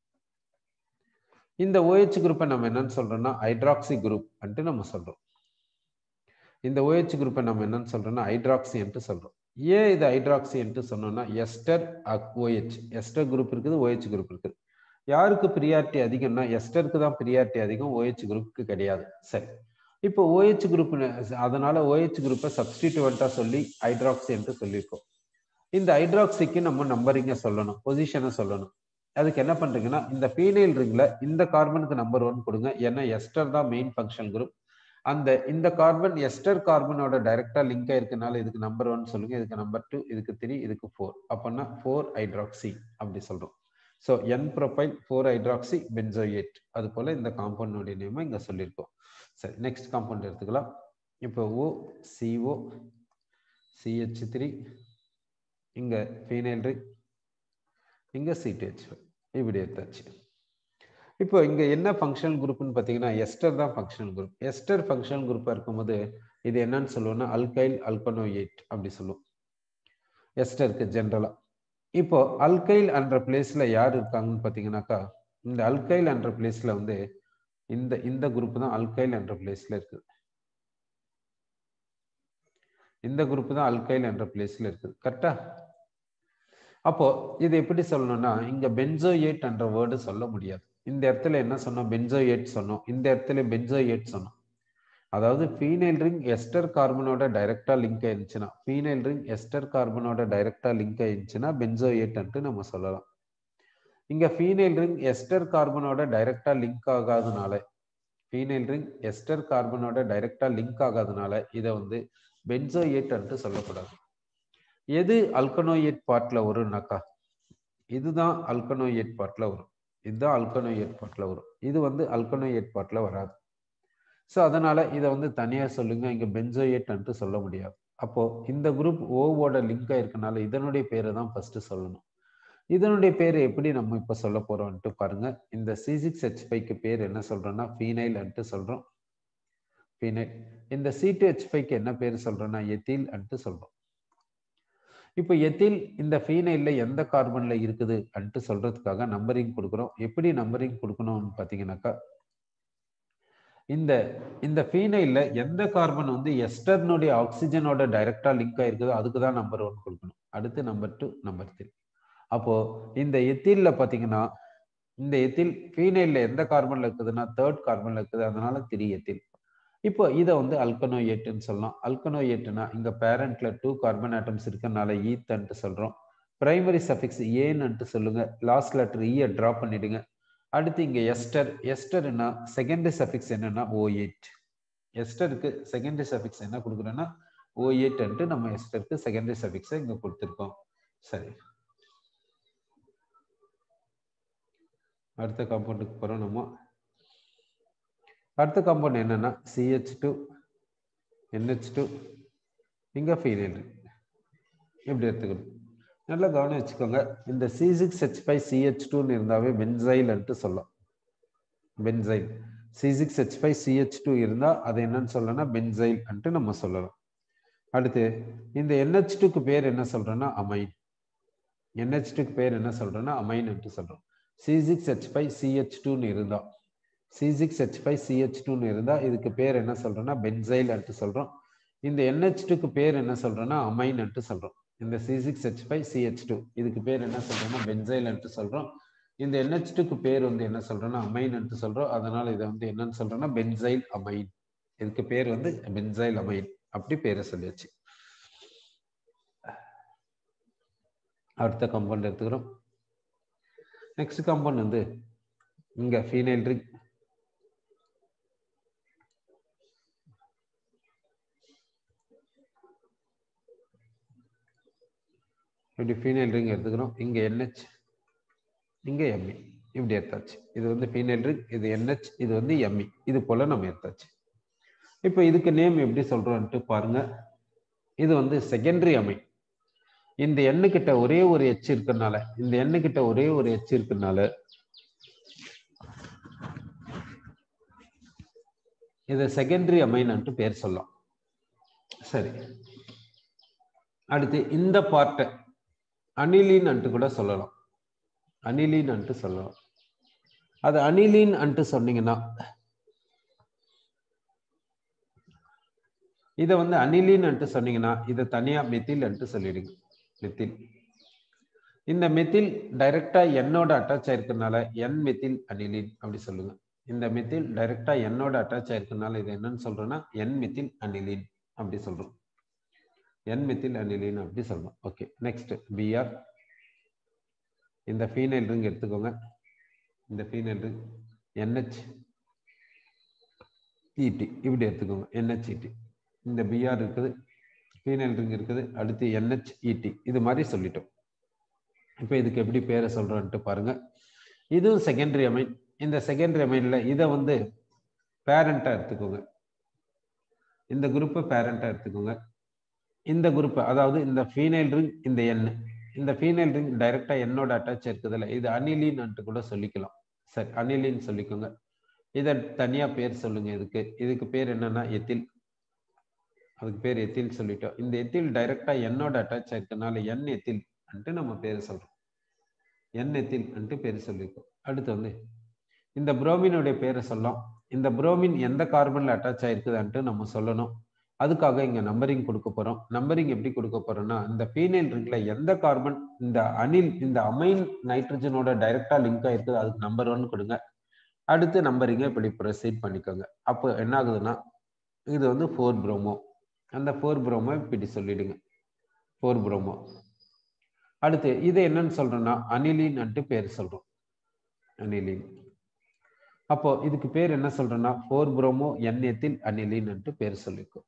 இந்த OH குரூப்பை நம்ம என்னன்னு சொல்றோம்னா ஹைட்ராக்சி குரூப் அன்ட்டு நம்ம சொல்றோம் இந்த OH குரூப்பை நம்ம என்னன்னு சொல்றோம்னா ஹைட்ராக்சி என்று சொல்றோம் ஏன் இது ஹைட்ராக்சி என்று சொன்னோம்னா எஸ்டர் ஓஹெச் எஸ்டர் குரூப் இருக்குது ஓஹெச் குரூப் இருக்குது யாருக்கு ப்ரியாரிட்டி அதிகம்னா எஸ்டருக்கு தான் ப்ரியாரிட்டி அதிகம் ஓஹெச் குரூப்புக்கு கிடையாது சரி இப்போ ஓஹெச் குரூப் அதனால ஓஹெச் குரூப்பை சப்ஸ்டிடியூவெண்ட்டாக சொல்லி ஹைட்ராக்சி என்று சொல்லியிருக்கோம் இந்த ஹைட்ராக்சிக்கு நம்ம நம்பரிங்க சொல்லணும் பொசிஷனை சொல்லணும் அதுக்கு என்ன பண்றீங்கன்னா இந்த ஃபீனைல் ரிங்ல இந்த கார்பனுக்கு நம்பர் ஒன் கொடுங்க ஏன்னா எஸ்டர் தான் மெயின் ஃபங்க்ஷன் குரூப் அந்த இந்த கார்பன் எஸ்டர் கார்பனோட டைரக்டா லிங்க் ஆயிருக்கனால இதுக்கு நம்பர் ஒன் சொல்லுங்க இதுக்கு நம்பர் டூ இதுக்கு த்ரீ இதுக்கு ஃபோர் அப்படின்னா ஃபோர் ஹைட்ராக்சி அப்படி சொல்றோம் so n propyl four hydroxy benzoate அது போல இந்த காம்பவுண்டோடைய நேமை இங்க சொல்லியிருக்கோம் சரி நெக்ஸ்ட் காம்பவுண்ட் எடுத்துக்கலாம் இப்போ ஓ சிஓ சிஹெச் த்ரீ இங்க ஃபீனைல் ரிங் இங்க சிடிஹெச் இப்படி எடுத்தாச்சு இப்போ இங்க என்ன ஃபங்க்ஷனல் குரூப்னு பார்த்தீங்கன்னா எஸ்டர் தான் ஃபங்க்ஷனல் குரூப் எஸ்டர் ஃபங்க்ஷனல் குரூப்பாக இருக்கும்போது இது என்னன்னு சொல்லுவோம்னா அல்கைல் அல்கனோயேட் அப்படி சொல்லுவோம் எஸ்டருக்கு ஜென்ரலா இப்போ அல்கைல் என்ற பிளேஸ்ல யார் இருக்காங்கன்னு பார்த்தீங்கன்னாக்கா இந்த அல்கைல் என்ற பிளேஸ்ல வந்து இந்த இந்த குரூப் தான் அல்கைல் என்ற பிளேஸ்ல இருக்குது இந்த குரூப் தான் அல்கைல் என்ற பிளேஸ்ல இருக்குது கரெக்டா அப்போ இது எப்படி சொல்லணும்னா இங்க பென்சோயேட் என்ற வேர்டு சொல்ல முடியாது இந்த இடத்துல என்ன சொன்னோம் பென்சோயேட் சொன்னோம் இந்த இடத்துல பென்சோயேட் சொன்னோம் அதாவது ஃபீனைல் ரிங் எஸ்டர் கார்பனோட டைரக்டா லிங்க் ஆயிருந்துச்சுன்னா ஃபீனைல் ரிங் எஸ்டர் கார்பனோட டைரக்டா லிங்க் ஆயிருந்துச்சுன்னா பென்சோயேட் நம்ம சொல்லலாம் இங்க ஃபீனைல் ரிங் எஸ்டர் கார்பனோட டைரக்டா லிங்க் ஆகாதனால ஃபீனைல் ரிங் எஸ்டர் கார்பனோட டைரக்டா லிங்க் ஆகாதனால இதை வந்து பென்சோயேட் சொல்லக்கூடாது எது அல்கனோயேட் பார்ட்ல வரும்னாக்கா இதுதான் அல்கனோயேட் பார்ட்ல வரும் இதுதான் அல்கனோயேட் பார்ட்ல வரும் இது வந்து அல்கனோயேட் பார்ட்ல வராது ஸோ அதனால இதை வந்து தனியா சொல்லுங்க இங்க பென்சோயேட் சொல்ல முடியாது அப்போ இந்த குரூப் ஓவோட லிங்க் ஆயிருக்கனால இதனுடைய பேரை தான் ஃபர்ஸ்ட் சொல்லணும் இதனுடைய பேர் எப்படி நம்ம இப்ப சொல்ல போறோம்ட்டு பாருங்க இந்த சி சிக்ஸ் ஹெச் ஃபைவ்க்கு பேர் என்ன சொல்றோம்னா ஃபீனைல் அன்ட்டு சொல்றோம் ஃபீனைல் இந்த சி டூ ஹெச் ஃபைவ்க்கு என்ன பேர் சொல்றோம்னா எத்தில் அன்ட்டு சொல்றோம் இப்போ எத்தில் இந்த ஃபீனைல்ல எந்த கார்பன்ல இருக்குது அன்ட்டு சொல்றதுக்காக நம்பரிங் கொடுக்குறோம் எப்படி நம்பரிங் கொடுக்கணும்னு பார்த்தீங்கன்னாக்கா இந்த இந்த ஃபீனைல்ல எந்த கார்பன் வந்து எஸ்டர்னுடைய ஆக்சிஜனோட டைரக்டா லிங்க் ஆயிருக்குதோ அதுக்கு தான் நம்பர் ஒன் கொடுக்கணும் அடுத்து நம்பர் டூ நம்பர் த்ரீ அப்போ இந்த எத்தில்ல பாத்தீங்கன்னா இந்த எத்தில் ஃபீனைல்ல எந்த கார்பன்ல இருக்குதுன்னா தேர்ட் கார்பன்ல இருக்குது அதனால த்ரீ எத்தில் இப்போ இதை வந்து அல்கனோயேட்டுன்னு சொல்லலாம் அல்கனோயேட்டுனா இங்க பேரண்ட்ல டூ கார்பன் ஆட்டம்ஸ் இருக்கனால ஈத்தன்ட்டு சொல்றோம் பிரைமரி சஃபிக்ஸ் ஏன்னு சொல்லுங்க லாஸ்ட் லெட்டர் ஈயை ட்ராப் பண்ணிடுங்க அடுத்து இங்க எஸ்டர் எஸ்டர்னா செகண்டரி சஃபிக்ஸ் என்னன்னா ஓ எயிட் எஸ்டருக்கு செகண்டரி சஃபிக்ஸ் என்ன கொடுக்குறோன்னா ஓ எயிட் நம்ம எஸ்டருக்கு செகண்டரி சஃபிக்ஸை இங்க கொடுத்துருக்கோம் சரி அடுத்த காம்பவுண்டுக்கு போறோம் நம்ம அடுத்த காம்பவுண்ட் என்னன்னா சிஹெச் டூ என்ஹெச் டூ இங்க ஃபீனைல் இப்படி எடுத்துக்கணும் நல்லா கவனம் வச்சுக்கோங்க இந்த C six H five CH டூன்னு இருந்தாவே பென்சைல்ன்ட்டு சொல்லலாம் benzyl C six H five CH two இருந்தால் அது என்னன்னு சொல்லணும்னா பென்சைல் அன்ட்டு நம்ம சொல்லலாம் அடுத்து இந்த என்ஹெச் டூக்கு பேர் என்ன சொல்றோம்னா அமைன் என்ஹெச் டூக்கு பேர் என்ன சொல்றோம்னா அமைன்ட்டு சொல்றோம் C six H five CH டூன்னு இருந்தா C six H five CH டூன்னு இருந்தா இதுக்கு பேர் என்ன சொல்றோம்னா பென்சைல் அன்ட்டு சொல்றோம் இந்த என்ஹெச் டூக்கு பேர் என்ன சொல்றோம்னா அமைன் அன்ட்டு சொல்றோம் இந்த C six H five CH two இதுக்கு பேர் என்ன சொல்றோம்னா பென்சைல் அன்ட்டு சொல்றோம் இந்த என்ஹெச் டூக்கு பேர் வந்து என்ன சொல்றோம்னா அமைன் அன்ட்டு சொல்றோம் அதனால இதை வந்து என்னன்னு சொல்றோம்னா பென்சைல் அமைன் இதுக்கு பேர் வந்து பென்சைல் அமைன் அப்படி பேரை சொல்லியாச்சு அடுத்த காம்பவுண்ட் எடுத்துக்கிறோம் நெக்ஸ்ட் காம்பவுண்ட் வந்து இங்க ஃபீனைல் ரிங் இப்படி ஃபீனைல் ரிங் எடுத்துக்கிறோம் இங்க என்ஹெச் இங்க எம்இ இப்படி எடுத்தாச்சு இது வந்து ஃபீனைல் ரிங் இது என்ஹெச் இது வந்து எம்இ இது போல நம்ம எடுத்தாச்சு இப்போ இதுக்கு நேம் எப்படி சொல்றோம்ட்டு பாருங்க இது வந்து செகண்டரி அமை இந்த எண்ணு கிட்ட ஒரே ஒரு எச் இருக்கனால இந்த எண்ணு கிட்ட ஒரே ஒரு எச் இருக்கனால இதை செகண்டரி அமைன்ட்டு பேர் சொல்லலாம் சரி அடுத்து இந்த பார்ட்டை அனிலின் அன்ட்டு கூட சொல்லலாம் அனிலின் அன்ட்டு சொல்லலாம் அது அனிலின் அன்ட்டு சொன்னீங்கன்னா இதை வந்து அனிலின்னு சொன்னீங்கன்னா இதை தனியா மெத்தில் சொல்லிடுங்க மெத்தில் இந்த மெத்தில் டைரக்டா என்னோட அட்டாச் ஆயிருக்கனால என் மெத்தில் அனிலின் அப்படி சொல்லுங்க இந்த மெத்தில் டைரக்டா என்னோட அட்டாச் ஆயிருக்கனால இது என்னன்னு சொல்றோம்னா என் மெத்தில் அனிலின் அப்படி சொல்றோம் என் மெத்தில் அனிலின் அப்படி சொல்றோம் ஓகே நெக்ஸ்ட் பிஆர் இந்த ஃபீனைல் ரிங் எடுத்துக்கோங்க இந்த ஃபீனைல் ரிங் என்ஹெச் இடி இப்படி எடுத்துக்கோங்க என்ஹெச்இடி இந்த பிஆர் இருக்குது ஃபீனைல் ரிங் இருக்குது அடுத்து என்ஹெச்இடி இது மாதிரி சொல்லிட்டோம் இப்போ இதுக்கு எப்படி பேரை சொல்றோன்ட்டு பாருங்க இதுவும் செகண்டரி அமைன் இந்த செகண்டரி அமைன்ல இதை வந்து பேரண்டா எடுத்துக்கோங்க இந்த குரூப்பை பேரண்டா எடுத்துக்கோங்க இந்த குரூப்பை அதாவது இந்த ஃபீனைல் ரிங் இந்த எண் இந்த ஃபீனைல் ரிங் டைரக்டா என்னோட அட்டாச் இருக்குதுல்ல இது அனிலின்ட்டு கூட சொல்லிக்கலாம் சரி அனிலின்னு சொல்லிக்கோங்க இதை தனியா பேர் சொல்லுங்க இதுக்கு இதுக்கு பேர் என்னன்னா எத்தில் அதுக்கு பேர் எத்தில் சொல்லிட்டோம் இந்த எத்தில் டைரக்டா என்னோட அட்டாச் ஆயிருக்கனால என் எத்தில் அன்ட்டு நம்ம பேர் சொல்றோம் என் எத்தில் அன்ட்டு பேர் சொல்லியிருக்கோம் அடுத்து வந்து இந்த புரோமினுடைய பேரை சொல்லலாம் இந்த புரோமின் எந்த கார்பன்ல அட்டாச் ஆயிருக்குதுன்ட்டு நம்ம சொல்லணும் அதுக்காக இங்க நம்பரிங் கொடுக்க போறோம் நம்பரிங் எப்படி கொடுக்க போறோம்னா இந்த ஃபீனைல் ரிங்ல எந்த கார்பன் இந்த அனில் இந்த அமைன் நைட்ரஜனோட டைரக்டா லிங்க் ஆயிருக்குது அதுக்கு நம்பர் ஒன் கொடுங்க அடுத்து நம்பரிங்க இப்படி ப்ரொசீட் பண்ணிக்கோங்க அப்போ என்ன ஆகுதுன்னா இது வந்து ஃபோர் புரோமோ அந்த ஃபோர் புரோமோ இப்படி சொல்லிடுங்க ஃபோர் புரோமோ அடுத்து இது என்னன்னு சொல்றோம்னா அனிலின் பேர் சொல்றோம் அனிலின் அப்போ இதுக்கு பேர் என்ன சொல்றோம்னா ஃபோர் புரோமோ எண்ணெத்தில் அனிலின் பேர் சொல்லிருக்கோம்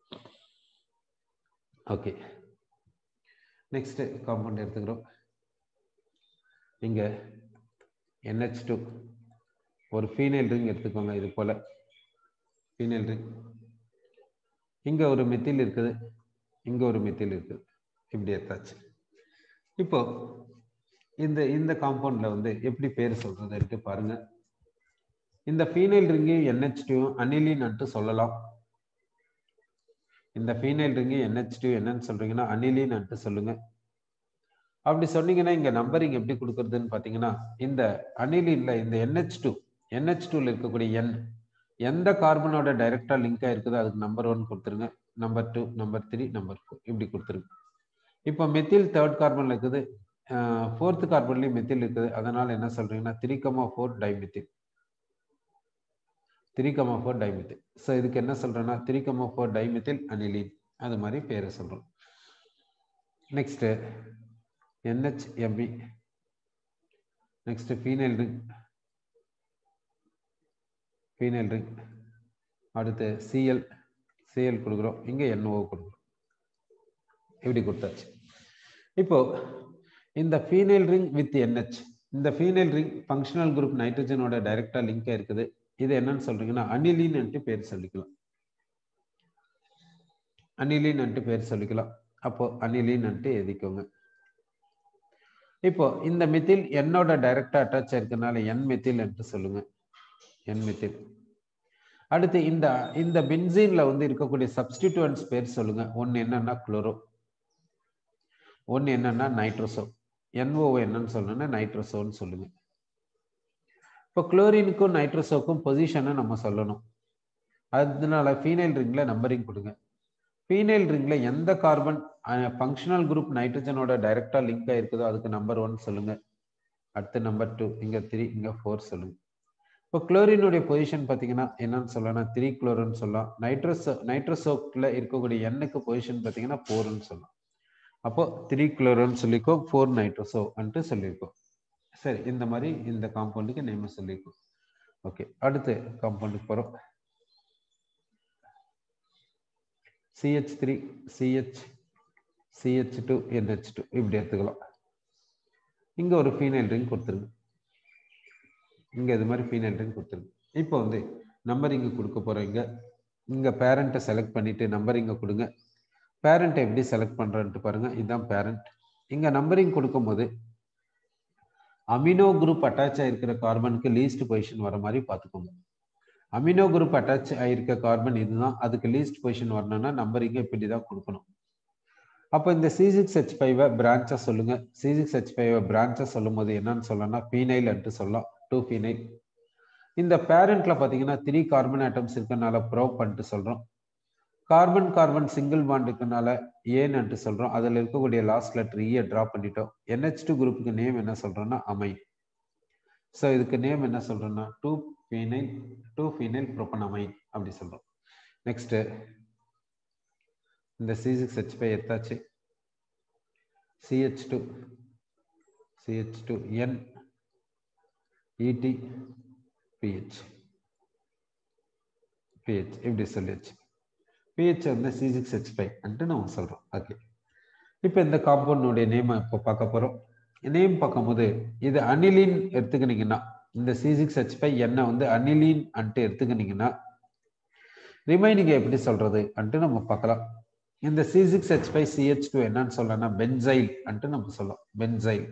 ஓகே நெக்ஸ்ட் காம்பவுண்ட் எடுத்துக்கிறோம் இங்க NH டூ ஒரு ஃபீனைல் ரிங் எடுத்துக்கோங்க இது போல ஃபீனைல் ரிங் இங்க ஒரு மெத்தில் இருக்குது இங்க ஒரு மெத்தில் இருக்குது இப்படி எடுத்தாச்சு இப்போ இந்த இந்த காம்பவுண்ட்ல வந்து எப்படி பேர் சொல்றதுன்ட்டு பாருங்க இந்த ஃபீனைல் ரிங்கு NH டூ அனிலின் சொல்லலாம் இந்த ஃபீனைல் ரிங்கு NH டூ என்னன்னு சொல்றீங்கன்னா அனிலின் சொல்லுங்க அப்படி சொன்னீங்கன்னா இங்க நம்பரிங் எப்படி கொடுக்கறதுன்னு பாத்தீங்கன்னா இந்த அனிலின்ல இந்த NH டூ NH டூல இருக்கக்கூடிய எண் எந்த கார்பனோட டைரக்டா லிங்க் ஆயிருக்குதோ அதுக்கு நம்பர் ஒன் கொடுத்துருங்க number two number three number four இப்படி கொடுத்துருங்க இப்போ மெத்தில் தேர்ட் கார்பன்ல இருக்குது ஃபோர்த் கார்பன்லயும் மெத்தில் இருக்குது அதனால என்ன சொல்றீங்கன்னா three comma four dimethyl three comma four dimethyl so இதுக்கு என்ன சொல்றேன்னா three comma four dimethyl aniline அது மாதிரி பேரை சொல்றோம் next NHMe next phenyl ring phenyl ring அடுத்து சிஎல் சிஎல் கொடுக்குறோம் இங்கே NO கொடுக்குறோம் இப்படி கொடுத்தாச்சு இப்போ இந்த ஃபீனைல் ரிங் வித் NH இந்த ஃபீனைல் ரிங் ஃபங்க்ஷனல் குரூப் நைட்ரஜனோட டைரக்டா லிங்க் இருக்குது இது என்னன்னு சொல்றீங்கன்னா அனிலின் பேர் சொல்லிக்கலாம் அனிலின் பேர் சொல்லிக்கலாம் அப்போ அனிலின் எழுதிக்கோங்க இப்போ இந்த மெத்தில் என்னோட டைரக்டா அட்டாச் ஆயிருக்கனால என் மெத்தில் என்று சொல்லுங்க என் மெத்தில் அடுத்து இந்த இந்த பென்சீன்ல வந்து இருக்கக்கூடிய சப்ஸ்டிடியூன்ஸ் பேர் சொல்லுங்க ஒன்னு என்னன்னா குளோரோ ஒன்னு என்னன்னா நைட்ரோசோ என்ஓ என்னன்னு சொல்லணும்னா நைட்ரோசோன்னு சொல்லுங்க இப்போ குளோரினுக்கும் நைட்ரோசோக்கும் பொசிஷனை நம்ம சொல்லணும் அதனால ஃபீனைல் ரிங்ல நம்பரிங் கொடுங்க ஃபீனைல் ரிங்ல எந்த கார்பன் ஃபங்க்ஷனல் குரூப் நைட்ரஜனோட டைரக்டா லிங்க் ஆயிருக்குதோ அதுக்கு நம்பர் ஒன் சொல்லுங்க அடுத்து நம்பர் டூ இங்க த்ரீ இங்க ஃபோர் சொல்லுங்க இப்போ குளோரினுடைய பொசிஷன் பார்த்தீங்கன்னா என்னன்னு சொல்லலாம் த்ரீ குளோரின்னு சொல்லலாம் நைட்ரோசோ நைட்ரோசோக்ல இருக்கக்கூடிய எண்ணுக்கு பொசிஷன் பார்த்தீங்கன்னா ஃபோர்னு சொல்லலாம் அப்போ த்ரீ குளோரோன்னு சொல்லிக்கோ ஃபோர் நைட்ரோசோ அன்ட்டு சொல்லியிருக்கோம் சரி இந்த மாதிரி இந்த காம்பவுண்டுக்கு நேம் சொல்லியிருக்கோம் ஓகே அடுத்து காம்பவுண்டுக்கு போகிறோம் CH three C H C H two NH two இப்படி எடுத்துக்கலாம் இங்கே ஒரு ஃபீனைல் ரிங் கொடுத்துருங்க இங்கே இது மாதிரி ஃபீனைல் ரிங் கொடுத்துருங்க இப்போ வந்து நம்பர் இங்கே கொடுக்க போகிறோம் இங்கே இங்கே பேரண்ட்டை செலக்ட் பண்ணிவிட்டு நம்பர் இங்கே கொடுங்க பேரண்ட்டை எப்படி செலக்ட் பண்ணுறன்ட்டு பாருங்க இதுதான் பேரண்ட் இங்கே நம்பரிங் கொடுக்கும்போது அமினோ குரூப் அட்டாச் ஆயிருக்கிற கார்பனுக்கு லீஸ்ட் பொசிஷன் வர மாதிரி பார்த்துக்கோங்க அமினோ குரூப் அட்டாச் ஆயிருக்க கார்பன் இதுதான் அதுக்கு லீஸ்ட் பொசிஷன் வரணும்னா நம்பரிங்க இப்படி தான் கொடுக்கணும் அப்போ இந்த சி சிக்ஸ் ஹெச் ஃபைவை பிரான்ச்சா சொல்லுங்க சி சிக்ஸ் ஹெச் ஃபைவை பிரான்ச்சா சொல்லும் போது என்னன்னு சொல்லலாம்னா ஃபீனைல் என்று சொல்லலாம் டூ ஃபீனைல் இந்த பேரண்ட்ல பார்த்தீங்கன்னா த்ரீ கார்பன் ஆட்டம்ஸ் இருக்கனால ப்ரோ பண்ணிட்டு சொல்றோம் கார்பன் கார்பன் சிங்கிள் பாண்டுக்குனால ஏன்னு சொல்றோம் அதுல இருக்கக்கூடிய லாஸ்ட் லெட்டர் ஈயை ட்ரா பண்ணிட்டோம் என்ஹெச் டூ குரூப்புக்கு நேம் என்ன சொல்றோம்னா அமைன் ஸோ இதுக்கு நேம் என்ன சொல்றோம்னா two phenyl two phenyl propanamine அப்படி சொல்றோம் நெக்ஸ்ட் இந்த சி சிக்ஸ் ஹெச் ஃபைவ் எத்தாச்சு C H two C H two N இடி பிஹெச் பிஹெச் இப்படி சொல்லியாச்சு பிஹெச் வந்து சி சிக்ஸ் ஹெச் ஃபைவ் அன்ட்டு நம்ம சொல்கிறோம் ஓகே இப்போ இந்த காம்பவுண்டுடைய நேமை இப்போ பார்க்க போகிறோம் நேம் பார்க்கும்போது இது அனிலின் எடுத்துக்கினீங்கன்னா இந்த சி சிக்ஸ் ஹெச் ஃபைவ் எண்ணெய் வந்து அனிலின் அன்ட்டு எடுத்துக்கினீங்கன்னா ரிமைனிங் எப்படி சொல்றது அன்ட்டு நம்ம பார்க்கலாம் இந்த C six H five CH two என்னன்னு சொல்லலாம்னா பென்சைல் அன்ட்டு நம்ம சொல்லலாம் பென்சைல்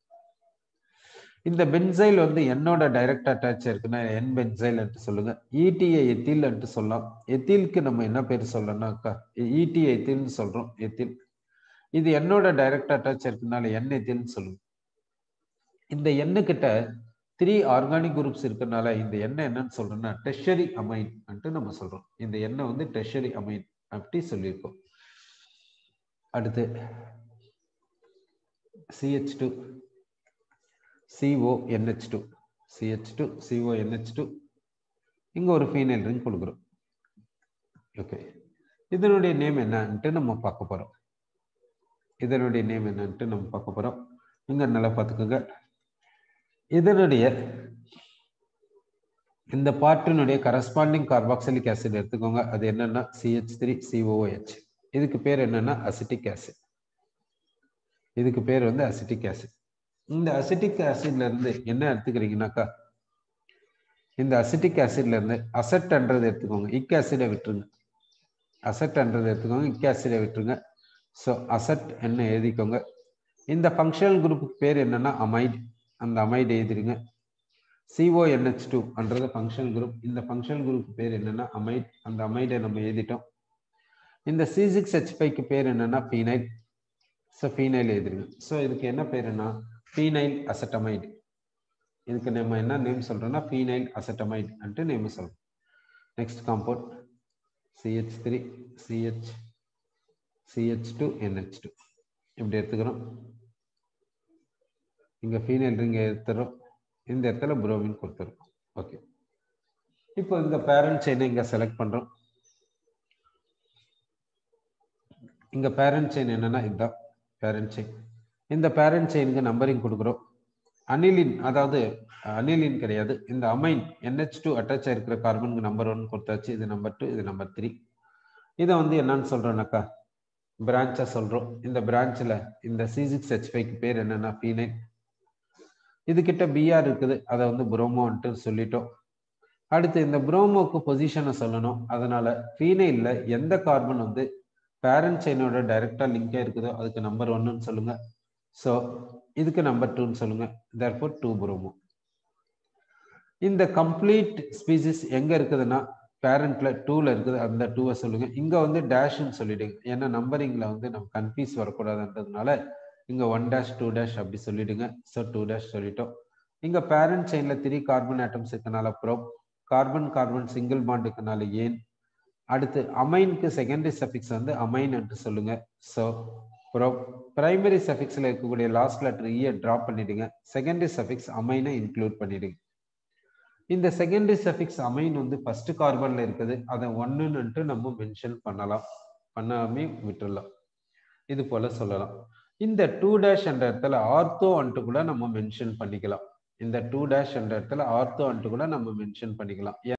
இந்த பென்சைல் வந்து என்னோட டைரக்ட் அட்டாச் இருக்குன்னா என் பென்சைல் என்று சொல்லுங்க இடிஐ எத்தில் என்று சொல்லலாம் எத்திலுக்கு நம்ம என்ன பேர் சொல்லணும்னாக்கா இடி எத்தில்னு சொல்றோம் எத்தில் இது என்னோட டைரக்ட் அட்டாச் இருக்குனால என் எத்தில்னு சொல்லுங்க இந்த எண்ணுக்கிட்ட த்ரீ ஆர்கானிக் குரூப்ஸ் இருக்கனால இந்த எண்ணெய் என்னன்னு சொல்றோம்னா டெஷரி அமைன் நம்ம சொல்றோம் இந்த எண்ணெய் வந்து டெஷரி அமைன் அப்படி சொல்லியிருக்கோம் அடுத்து C H two C O N H two C H two C O N H two இங்கே ஒரு ஃபீனைல் ரிங் கொடுக்குறோம் ஓகே இதனுடைய நேம் என்னன்ட்டு நம்ம பார்க்க போகிறோம் இதனுடைய நேம் என்னன்ட்டு நம்ம பார்க்க போகிறோம் இங்கே நல்லா பார்த்துக்கோங்க இதனுடைய இந்த பாட்டினுடைய கரஸ்பாண்டிங் கார்பாக்சிலிக் ஆசிட் எடுத்துக்கோங்க அது என்னன்னா சிஹெச் த்ரீ சிஓஹெச் இதுக்கு பேர் என்னன்னா அசிட்டிக் ஆசிட் இதுக்கு பேர் வந்து அசிட்டிக் ஆசிட் இந்த அசிட்டிக் ஆசிட்ல இருந்து என்ன எடுத்துக்கிறீங்கன்னாக்கா இந்த அசிட்டிக் ஆசிட்ல இருந்து அசட்ன்றது எடுத்துக்கோங்க இக் ஆசிடை விட்டுருங்க அசட்ன்றது எடுத்துக்கோங்க இக் ஆசிடை விட்டுருங்க ஸோ அசட் என்ன எழுதிக்கோங்க இந்த ஃபங்க்ஷனல் குரூப்புக்கு பேர் என்னன்னா அமைட் அந்த அமைட் எழுதிருங்க சிஓஎன்ஹெச் டூ அன்றது ஃபங்க்ஷனல் குரூப் இந்த ஃபங்க்ஷனல் குரூப் பேர் என்னன்னா அமைட் அந்த அமைடை நம்ம எழுதிட்டோம் இந்த சி சிக்ஸ் ஹெச் ஃபைவ்க்கு பேர் என்னன்னா ஃபீனைல் ஸோ ஃபீனைல் எழுதிருங்க ஸோ இதுக்கு என்ன பேருன்னா ஃபீனைல் அசட்டமைடு இதுக்கு நம்ம என்ன நேம் சொல்றோம்னா ஃபீனைல் அசட்டமைடு அன்ட்டு நேம் சொல்றோம் next compound C H three C H C H two NH two இப்படி எடுத்துக்கிறோம் இங்கே ஃபீனைல் ரிங் எடுத்துறோம் இந்த இடத்துல புரோமின் கொடுத்துரும் ஓகே இப்போ இந்த பேரண்ட் செயினை இங்கே செலக்ட் பண்ணுறோம் இங்கே பேரண்ட் செயின் என்னன்னா இதுதான் பேரண்ட் செயின் இந்த பேரண்ட் செயினுக்கு நம்பரிங் கொடுக்குறோம் அனிலின் அதாவது அனிலின் கிடையாது இந்த அமைன் என்ஹெச் டூ அட்டாச் ஆயிருக்கிற கார்பனுக்கு நம்பர் ஒன் கொடுத்தாச்சு இது நம்பர் டூ இது நம்பர் த்ரீ இதை வந்து என்னன்னு சொல்றோம்னாக்கா பிரான்ச்சா சொல்றோம் இந்த பிரான்ச்சில் இந்த சி சிக்ஸ் ஹெச் ஃபைவ்க்கு பேர் என்னன்னா ஃபீனைன் இது கிட்ட பிஆர் இருக்குது அதை வந்து புரோமோன்ட்டு சொல்லிட்டோம் அடுத்து இந்த புரோமோக்கு பொசிஷனை சொல்லணும் அதனால ஃபீனைல்ல எந்த கார்பன் வந்து பேரண்ட் செயினோட டைரக்டா லிங்கா இருக்குதோ அதுக்கு நம்பர் ஒன்னு சொல்லுங்க ஸோ இதுக்கு நம்பர் டூன்னு சொல்லுங்க தேர்ஃபோர் டூ புரோமோ இந்த கம்ப்ளீட் ஸ்பீசிஸ் எங்க இருக்குதுன்னா பேரண்ட்ல டூல இருக்குது அந்த டூவை சொல்லுங்க இங்க வந்து டேஷ்னு சொல்லிடுங்க ஏன்னா நம்பரிங்ல வந்து நம்ம கன்ஃபியூஸ் வரக்கூடாதுன்றதுனால இங்க ஒன் டேஷ் டூ டேஷ் அப்படி சொல்லிடுங்க ஸோ டூ டேஷ் சொல்லிட்டோம் இங்க பேரண்ட் செயின்ல த்ரீ கார்பன் ஆட்டம்ஸ் இருக்கனால prop carbon carbon single bond இருக்கனால ஏன் அடுத்து அமைனுக்கு செகண்டரி சஃபிக்ஸ் வந்து அமைன் என்று சொல்லுங்க ஸோ ப்ரோ பிரைமரி சஃபிக்ஸில் இருக்கக்கூடிய லாஸ்ட் லெட்டர் ஈயை ட்ராப் பண்ணிடுங்க செகண்டரி சஃபிக்ஸ் அமைனை இன்க்ளூட் பண்ணிடுங்க இந்த செகண்டரி சஃபிக்ஸ் அமைன் வந்து ஃபர்ஸ்ட் கார்பன்ல இருக்குது அதை ஒன்னுன்னுட்டு நம்ம மென்ஷன் பண்ணலாம் பண்ணாமே விட்டுடலாம் இது போல சொல்லலாம் இந்த டூ டேஷ் என்ற இடத்துல ஆர்த்தோ அன்ட்டு கூட நம்ம மென்ஷன் பண்ணிக்கலாம் இந்த டூ டேஷ் என்ற இடத்துல ஆர்த்தோ அன்ட்டு கூட நம்ம மென்ஷன் பண்ணிக்கலாம்